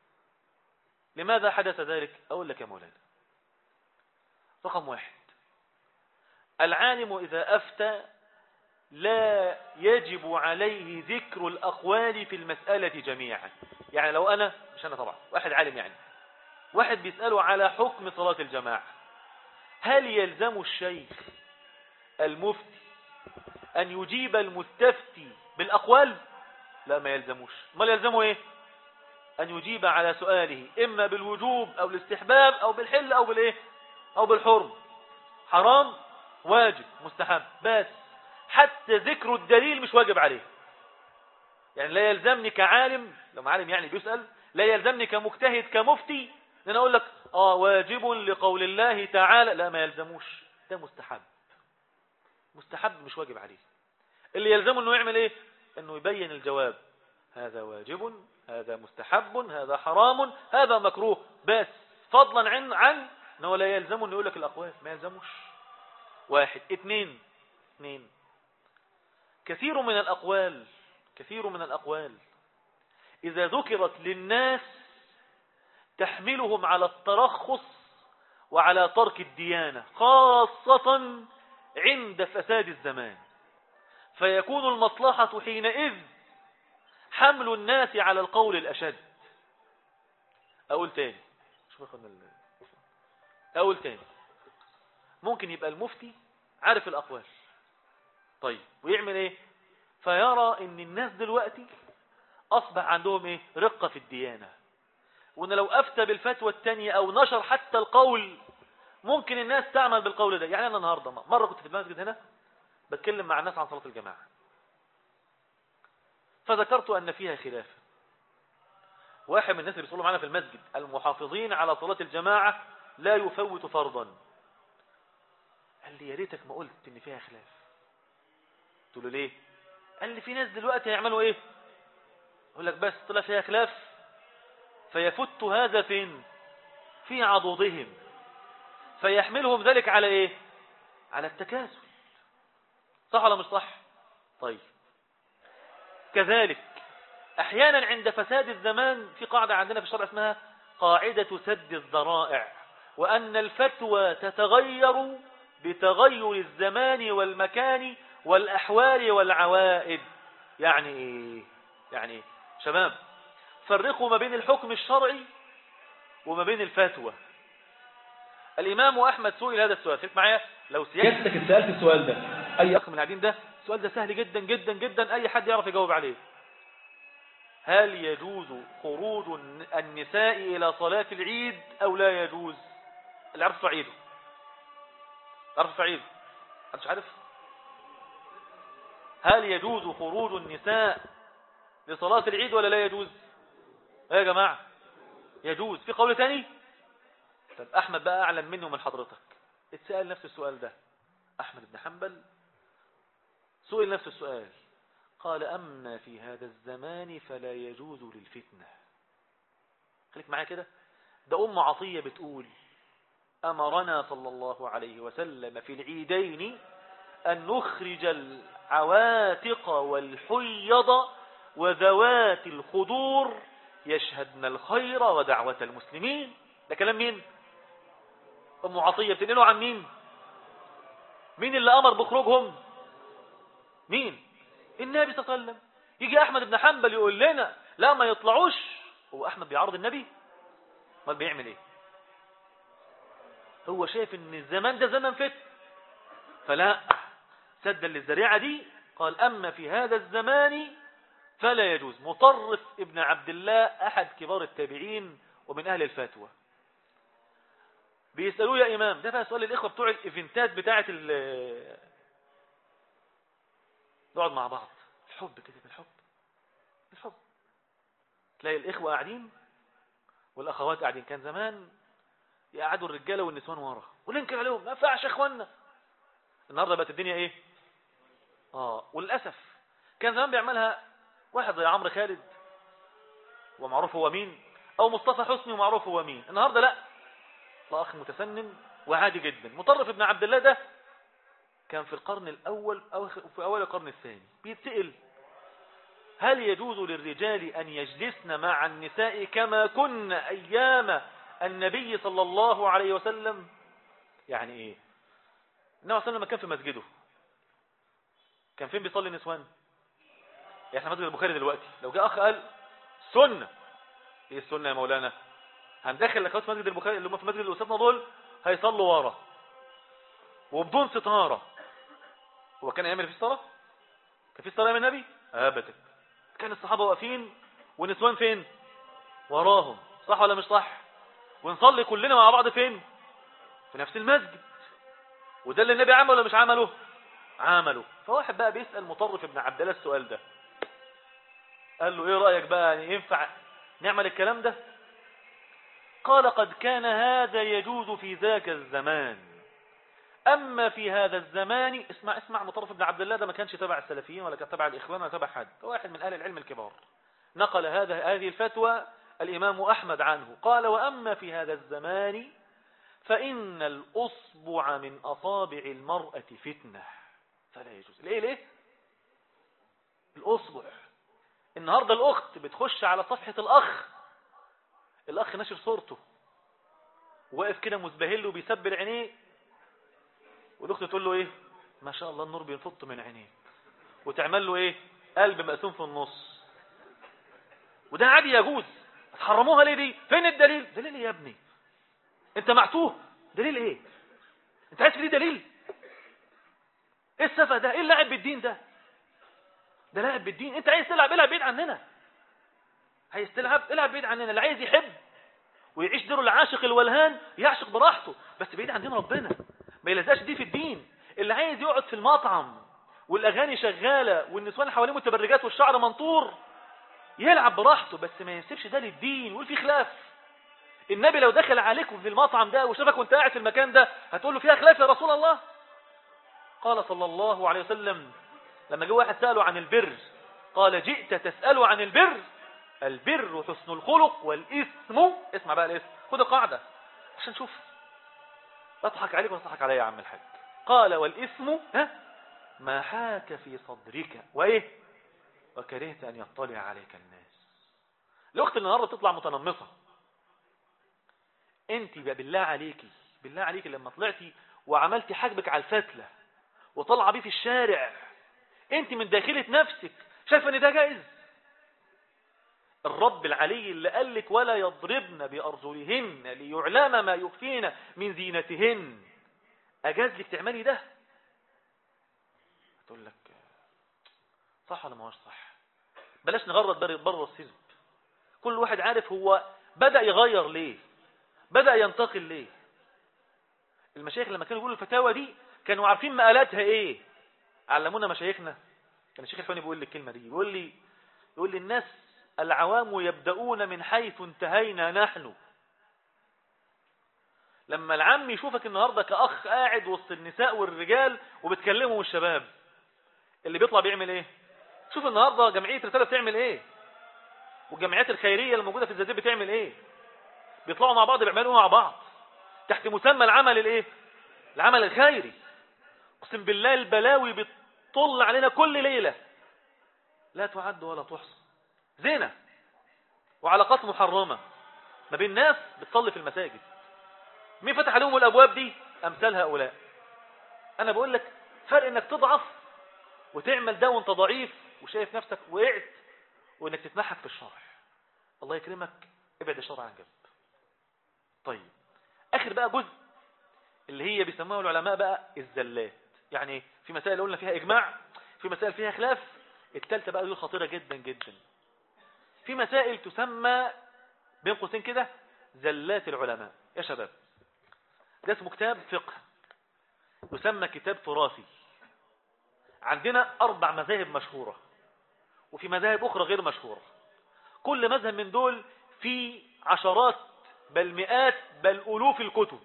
Speaker 1: لماذا حدث ذلك أقول لك يا مولانا رقم واحد العالم إذا أفتى لا يجب عليه ذكر الأقوال في المسألة جميعا يعني لو أنا مش أنا طبعا واحد عالم يعني واحد بيسأله على حكم صلاة الجماعة هل يلزم الشيخ المفتي أن يجيب المستفتي بالأقوال لا ما يلزموش ما يلزمه إيه أن يجيب على سؤاله إما بالوجوب أو الاستحباب أو بالحل أو بالإيه أو بالحرم حرام واجب مستحب بس حتى ذكر الدليل مش واجب عليه يعني لا يلزمني كعالم لو عالم يعني بيسأل لا يلزمني كمجتهد كمفتي ان انا اقول لك اه واجب لقول الله تعالى لا ما يلزموش ده مستحب مستحب مش واجب عليه اللي يلزمه انه يعمل ايه انه يبين الجواب هذا واجب هذا مستحب هذا حرام هذا مكروه بس فضلا عن عن انه لا يلزمه انه يقول لك الاقوال ما يلزموش واحد اثنين اثنين كثير من الاقوال كثير من الاقوال اذا ذكرت للناس تحملهم على الترخص وعلى ترك الديانة خاصة عند فساد الزمان فيكون المصلحة حينئذ حمل الناس على القول الأشد أقول تاني أقول تاني ممكن يبقى المفتي عارف الأقوال طيب ويعمل ايه فيرى ان الناس دلوقتي اصبح عندهم ايه رقة في الديانة وان لو افتى بالفتوى التانية او نشر حتى القول ممكن الناس تعمل بالقول ده يعني انا النهاردة مرة كنت في المسجد هنا بتكلم مع الناس عن صلاة الجماعة فذكرت ان فيها خلاف واحد من الناس اللي بيصلوا معنا في المسجد المحافظين على صلاة الجماعة لا يفوت فرضا قال لي يا ريتك ما قلت ان فيها خلاف قلت له ليه قال لي في ناس دلوقتي هيعملوا ايه يقول لك بس طلع فيها خلاف فيفت هذا فين في عضوضهم فيحملهم ذلك على ايه على التكاسل صح ولا مش صح طيب كذلك احيانا عند فساد الزمان في قاعدة عندنا في الشرع اسمها قاعدة سد الذرائع وأن الفتوى تتغير بتغير الزمان والمكان والأحوال والعوائد يعني ايه يعني إيه؟ شباب فرقوا ما بين الحكم الشرعي وما بين الفتوى الإمام أحمد سئل هذا السؤال فيك معايا لو سيادتك
Speaker 2: سيادتك سألت السؤال ده
Speaker 1: أي أخ من العدين ده السؤال ده سهل جدا جدا جدا أي حد يعرف يجاوب عليه هل يجوز خروج الن- النساء إلى صلاة العيد أو لا يجوز اللي عرف عيده عرف عيده مش عارف هل يجوز خروج النساء لصلاة العيد ولا لا يجوز ايه يا جماعة يجوز في قول تاني طب أحمد بقى أعلم منه من حضرتك اتسأل نفس السؤال ده أحمد بن حنبل سئل نفس السؤال قال أما في هذا الزمان فلا يجوز للفتنة خليك معايا كده ده أم عطية بتقول أمرنا صلى الله عليه وسلم في العيدين أن نخرج العواتق والحيض وذوات الخدور يشهدن الخير ودعوة المسلمين ده كلام مين أم عطية بتنقله عن مين مين اللي أمر بخروجهم مين النبي صلى الله عليه وسلم يجي أحمد بن حنبل يقول لنا لا ما يطلعوش هو أحمد بيعارض النبي ما بيعمل ايه هو شايف ان الزمان ده زمن فتن فلا سدا للذريعة دي قال أما في هذا الزمان فلا يجوز مطرف ابن عبد الله أحد كبار التابعين ومن أهل الفتوى بيسألوه يا إمام ده بقى سؤال للإخوة بتوع الإيفنتات بتاعة ال نقعد مع بعض الحب كده بالحب الحب تلاقي الإخوة قاعدين والأخوات قاعدين كان زمان يقعدوا الرجالة والنسوان ورا وننكر عليهم ما ينفعش يا اخوانا النهارده بقت الدنيا ايه اه وللاسف كان زمان بيعملها واحد زي عمرو خالد ومعروف هو مين او مصطفى حسني ومعروف هو مين النهارده لا لا اخ متسنن وعادي جدا مطرف ابن عبد الله ده كان في القرن الاول او في اول القرن الثاني بيتسال هل يجوز للرجال ان يجلسن مع النساء كما كن ايام النبي صلى الله عليه وسلم يعني ايه النبي صلى الله عليه وسلم كان في مسجده كان فين بيصلي النسوان احنا مسجد البخاري دلوقتي لو جاء اخ قال سنه ايه السنه يا مولانا هندخل الاخوات في مسجد البخاري اللي هم في مسجد الاستاذنا دول هيصلوا ورا وبدون ستاره هو كان يعمل في الصلاه كان في صلاه من النبي ابدا كان الصحابه واقفين والنسوان فين وراهم صح ولا مش صح ونصلي كلنا مع بعض فين في نفس المسجد وده اللي النبي عمله ولا مش عمله عمله فواحد بقى بيسأل مطرف ابن عبد الله السؤال ده قال له ايه رأيك بقى يعني ينفع نعمل الكلام ده قال قد كان هذا يجوز في ذاك الزمان أما في هذا الزمان اسمع اسمع مطرف ابن عبد الله ده ما كانش تبع السلفيين ولا كان تبع الإخوان ولا تبع حد واحد من أهل العلم الكبار نقل هذا هذه الفتوى الإمام أحمد عنه قال وأما في هذا الزمان فإن الأصبع من أصابع المرأة فتنة فلا يجوز ليه ليه الأصبع النهاردة الأخت بتخش على صفحة الأخ الأخ نشر صورته واقف كده مزبهل وبيسبل عينيه والأخت تقول له إيه ما شاء الله النور بينفط من عينيه وتعمل له إيه قلب مقسوم في النص وده عادي يجوز حرموها ليه دي فين الدليل دليل ايه يا ابني انت معتوه دليل ايه انت عايز ليه دليل ايه السفه ده ايه اللعب بالدين ده ده لعب بالدين انت عايز تلعب العب بعيد عننا عايز تلعب العب بعيد عننا اللي عايز يحب ويعيش دور العاشق الولهان يعشق براحته بس بعيد عن دين ربنا ما يلزقش دي في الدين اللي عايز يقعد في المطعم والاغاني شغاله والنسوان حواليه متبرجات والشعر منطور يلعب براحته بس ما ينسبش ده للدين ويقول في خلاف النبي لو دخل عليكم في المطعم ده وشافك وانت قاعد في المكان ده هتقول له فيها خلاف يا رسول الله قال صلى الله عليه وسلم لما جه واحد سأله عن البر قال جئت تسأله عن البر البر حسن الخلق والإثم اسمع بقى الاسم خد القاعدة عشان شوف اضحك عليك واضحك عليا يا عم الحاج قال والإثم ها ما حاك في صدرك وإيه وكرهت أن يطلع عليك الناس الأخت اللي النهارده تطلع متنمصة انت بقى بالله عليكي بالله عليكي لما طلعتي وعملتي حاجبك على الفتلة وطلع بيه في الشارع انت من داخلة نفسك شايفه ان ده جائز الرب العلي اللي قال لك ولا يضربن بأرجلهن ليعلم ما يخفين من زينتهن أجاز لك تعملي ده هتقول لك صح ولا ما هوش صح بلاش نغرد بره السجن كل واحد عارف هو بدأ يغير ليه بدأ ينتقل ليه المشايخ لما كانوا يقولوا الفتاوى دي كانوا عارفين مقالاتها ايه علمونا مشايخنا كان الشيخ الفاني بيقول لي الكلمة دي بيقول لي يقول لي الناس العوام يبدأون من حيث انتهينا نحن لما العم يشوفك النهاردة كأخ قاعد وسط النساء والرجال وبتكلمهم الشباب اللي بيطلع بيعمل ايه شوف النهاردة جمعية رسالة بتعمل ايه والجمعيات الخيرية اللي موجودة في الزازير بتعمل ايه بيطلعوا مع بعض بيعملوا مع بعض تحت مسمى العمل الايه العمل الخيري اقسم بالله البلاوي بتطل علينا كل ليلة لا تعد ولا تحصى زنا وعلاقات محرمة ما بين ناس بتصلي في المساجد مين فتح لهم الابواب دي امثال هؤلاء انا بقول لك فرق انك تضعف وتعمل ده وانت ضعيف وشايف نفسك وقعت وانك تتمحك في الشرع الله يكرمك ابعد الشرع عن جنب طيب اخر بقى جزء اللي هي بيسموها العلماء بقى الزلات يعني في مسائل قلنا فيها اجماع في مسائل فيها خلاف الثالثه بقى دي خطيره جدا جدا في مسائل تسمى بين قوسين كده زلات العلماء يا شباب ده اسمه كتاب فقه يسمى كتاب تراثي عندنا أربع مذاهب مشهورة وفي مذاهب أخرى غير مشهورة كل مذهب من دول في عشرات بل مئات بل ألوف الكتب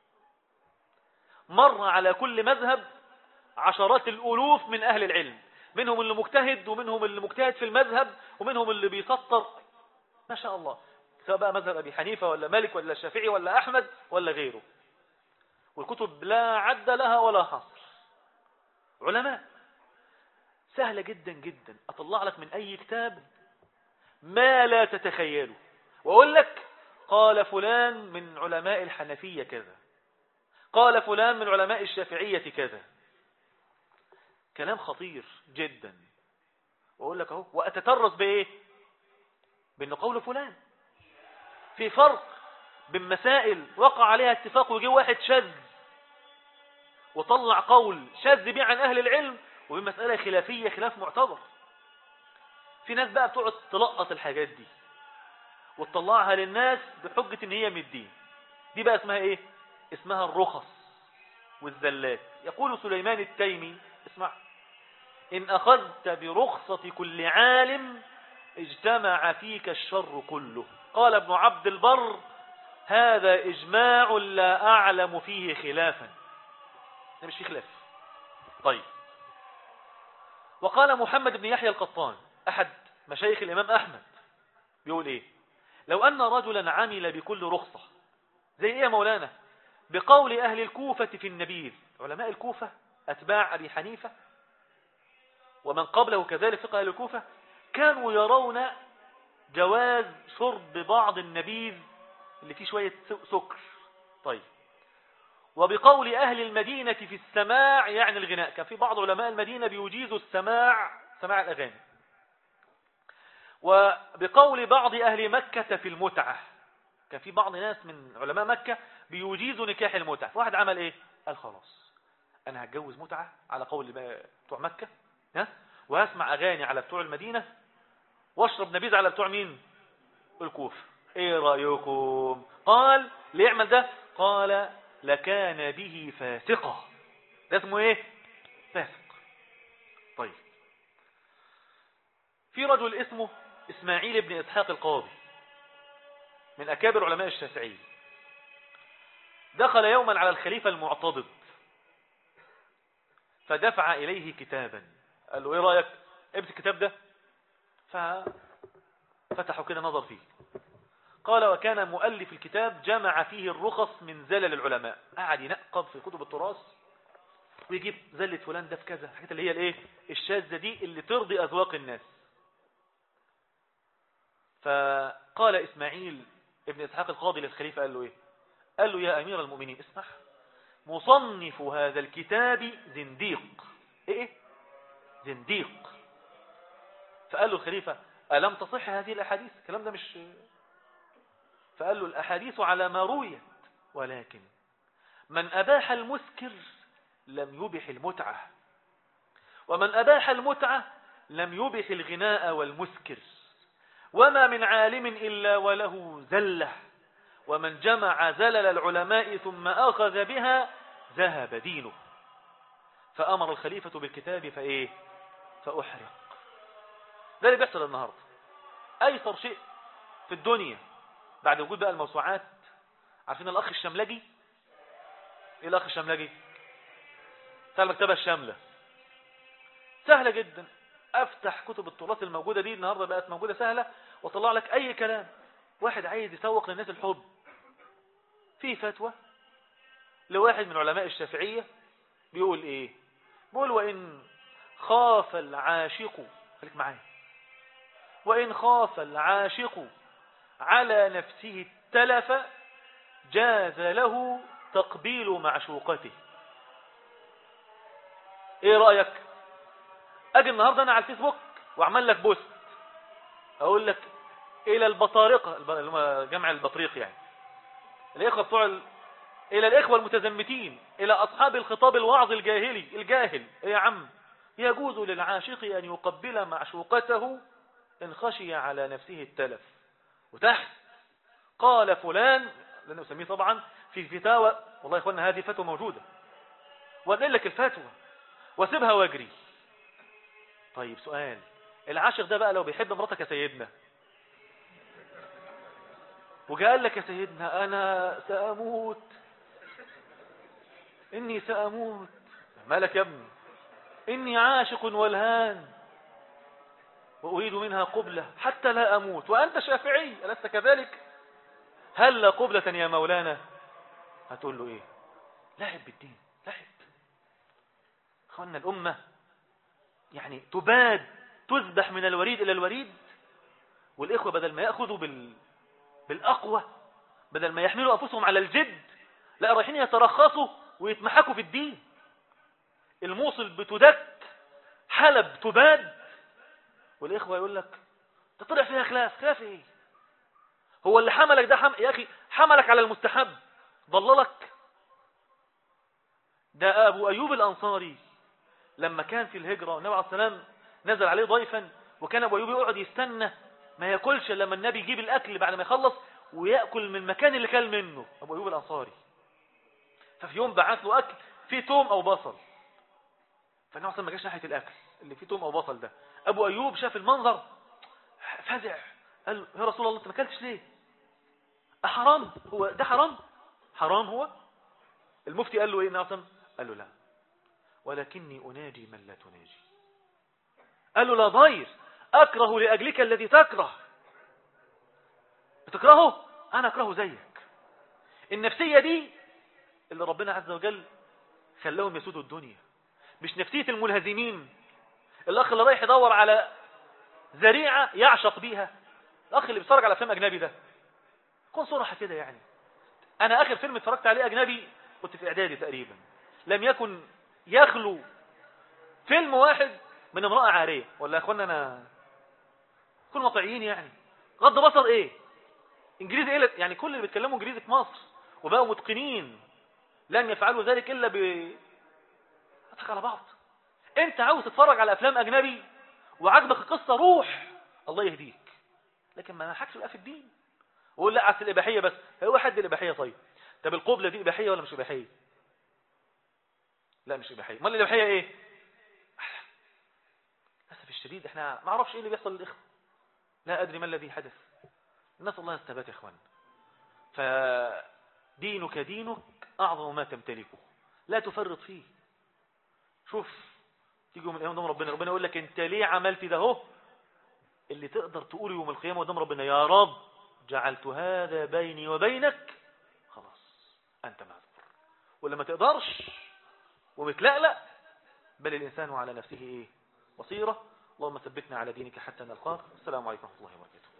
Speaker 1: مر على كل مذهب عشرات الألوف من أهل العلم منهم اللي مجتهد ومنهم اللي مجتهد في المذهب ومنهم اللي بيسطر ما شاء الله سواء بقى مذهب أبي حنيفة ولا مالك ولا الشافعي ولا أحمد ولا غيره والكتب لا عد لها ولا حصر علماء سهلة جدا جدا أطلع لك من أي كتاب ما لا تتخيله وأقول لك قال فلان من علماء الحنفية كذا قال فلان من علماء الشافعية كذا كلام خطير جدا وأقول لك أهو وأتترس بإيه بأنه قول فلان في فرق بين مسائل وقع عليها اتفاق ويجي واحد شاذ وطلع قول شاذ بيه عن أهل العلم وبين مسألة خلافية خلاف معتبر في ناس بقى بتقعد تلقط الحاجات دي وتطلعها للناس بحجة ان هي من الدين دي بقى اسمها ايه اسمها الرخص والزلات يقول سليمان التيمي اسمع ان اخذت برخصة كل عالم اجتمع فيك الشر كله قال ابن عبد البر هذا اجماع لا اعلم فيه خلافا ده مش فيه خلاف طيب وقال محمد بن يحيى القطان أحد مشايخ الإمام أحمد بيقول إيه لو أن رجلا عمل بكل رخصة زي إيه يا مولانا بقول أهل الكوفة في النبيذ علماء الكوفة أتباع أبي حنيفة ومن قبله كذلك فقه أهل الكوفة كانوا يرون جواز شرب بعض النبيذ اللي فيه شوية سكر طيب وبقول أهل المدينة في السماع يعني الغناء كان في بعض علماء المدينة بيجيزوا السماع سماع الأغاني وبقول بعض أهل مكة في المتعة كان في بعض ناس من علماء مكة بيجيزوا نكاح المتعة فواحد عمل ايه قال خلاص انا هتجوز متعة على قول بتوع مكة ها وهسمع اغاني على بتوع المدينة واشرب نبيذ على بتوع مين الكوف ايه رأيكم قال ليعمل ده قال لكان به فاسقة ده اسمه ايه فاسق طيب في رجل اسمه اسماعيل بن اسحاق القاضي من اكابر علماء الشافعي دخل يوما على الخليفة المعتضد فدفع اليه كتابا قال له ايه رأيك امسك الكتاب ده ففتحوا كده نظر فيه قال وكان مؤلف الكتاب جمع فيه الرخص من زلل العلماء قعد ينقب في كتب التراث ويجيب زلة فلان ده في كذا الحاجات اللي هي الايه الشاذة دي اللي ترضي أذواق الناس فقال إسماعيل ابن إسحاق القاضي للخليفة قال له إيه قال له يا أمير المؤمنين اسمح مصنف هذا الكتاب زنديق إيه زنديق فقال له الخليفة ألم تصح هذه الأحاديث الكلام ده مش فقال له الأحاديث على ما رويت ولكن من أباح المسكر لم يبح المتعة ومن أباح المتعة لم يبح الغناء والمسكر وما من عالم إلا وله زلة ومن جمع زلل العلماء ثم أخذ بها ذهب دينه فأمر الخليفة بالكتاب فإيه فأحرق ده اللي بيحصل النهاردة أيسر شيء في الدنيا بعد وجود بقى الموسوعات عارفين الأخ الشملجي إيه الأخ الشملجي بتاع المكتبة الشاملة سهلة جدا افتح كتب التراث الموجودة دي النهاردة بقت موجودة سهلة واطلع لك اي كلام واحد عايز يسوق للناس الحب في فتوى لواحد من علماء الشافعية بيقول ايه بيقول وان خاف العاشق خليك معايا وان خاف العاشق على نفسه التلف جاز له تقبيل معشوقته ايه رأيك اجي النهاردة انا على الفيسبوك واعمل لك بوست اقول لك الى البطارقة اللي هم جمع البطريق يعني الاخوة بتوع ال... الى الاخوة المتزمتين الى اصحاب الخطاب الوعظ الجاهلي الجاهل إيه يا عم يجوز للعاشق ان يقبل معشوقته ان خشي على نفسه التلف وتحت قال فلان لن اسميه طبعا في فتاوى والله يا اخوانا هذه فتوى موجودة وانقل لك الفتوى واسيبها واجري طيب سؤال العاشق ده بقى لو بيحب مراتك يا سيدنا وجاء قال لك يا سيدنا انا ساموت اني ساموت مالك يا ابني اني عاشق والهان واريد منها قبلة حتى لا اموت وانت شافعي ألست كذلك هل قبلة يا مولانا هتقول له ايه لعب بالدين لعب اخوانا الامة يعني تباد تذبح من الوريد إلى الوريد والإخوة بدل ما يأخذوا بال... بالأقوى بدل ما يحملوا أنفسهم على الجد لا رايحين يترخصوا ويتمحكوا في الدين الموصل بتدك حلب تباد والإخوة يقول لك تطلع فيها خلاف خلاف ايه هو اللي حملك ده حم... يا أخي حملك على المستحب ضللك ده أبو أيوب الأنصاري لما كان في الهجرة والنبي عليه السلام نزل عليه ضيفا وكان أبو أيوب يقعد يستنى ما ياكلش لما النبي يجيب الأكل بعد ما يخلص ويأكل من المكان اللي كان منه أبو أيوب الأنصاري ففي يوم بعث له أكل فيه توم أو بصل فالنبي عليه ما جاش ناحية الأكل اللي فيه توم أو بصل ده أبو أيوب شاف المنظر فزع قال له يا رسول الله أنت ما أكلتش ليه أحرام هو ده حرام حرام هو المفتي قال له إيه نعم قال له لا ولكني أناجي من لا تناجي قال له لا ضير أكره لأجلك الذي تكره بتكرهه أنا أكرهه زيك النفسية دي اللي ربنا عز وجل خلاهم يسودوا الدنيا مش نفسية الملهزمين الأخ اللي رايح يدور على ذريعة يعشق بيها الأخ اللي بيتفرج على أفلام أجنبي ده كون صراحة كده يعني أنا آخر فيلم اتفرجت عليه أجنبي كنت في إعدادي تقريبا لم يكن يخلو فيلم واحد من امرأة عارية ولا يا اخوانا انا كل واقعيين يعني غض بصر ايه انجليزي ايه يعني كل اللي بيتكلموا انجليزي في مصر وبقوا متقنين لن يفعلوا ذلك الا ب اضحك على بعض انت عاوز تتفرج على افلام اجنبي وعجبك القصه روح الله يهديك لكن ما نحكش بقى في الدين وقول لا على الاباحيه بس هو حد الاباحيه طيب طب القبله دي اباحيه ولا مش اباحيه لا مش إباحية امال الإباحية إيه للأسف الشديد إحنا ما عرفش إيه اللي بيحصل للإخوة لا أدري ما الذي حدث الناس الله الثبات يا إخوان فدينك دينك أعظم ما تمتلكه لا تفرط فيه شوف تيجوا من يوم ربنا ربنا يقول لك انت ليه عملت ده هو اللي تقدر تقول يوم القيامة قدام ربنا يا رب جعلت هذا بيني وبينك خلاص أنت معذور ولا ما تقدرش ومتلألأ بل الإنسان على نفسه إيه بصيرة اللهم ثبتنا على دينك حتى نلقاك السلام عليكم ورحمة الله وبركاته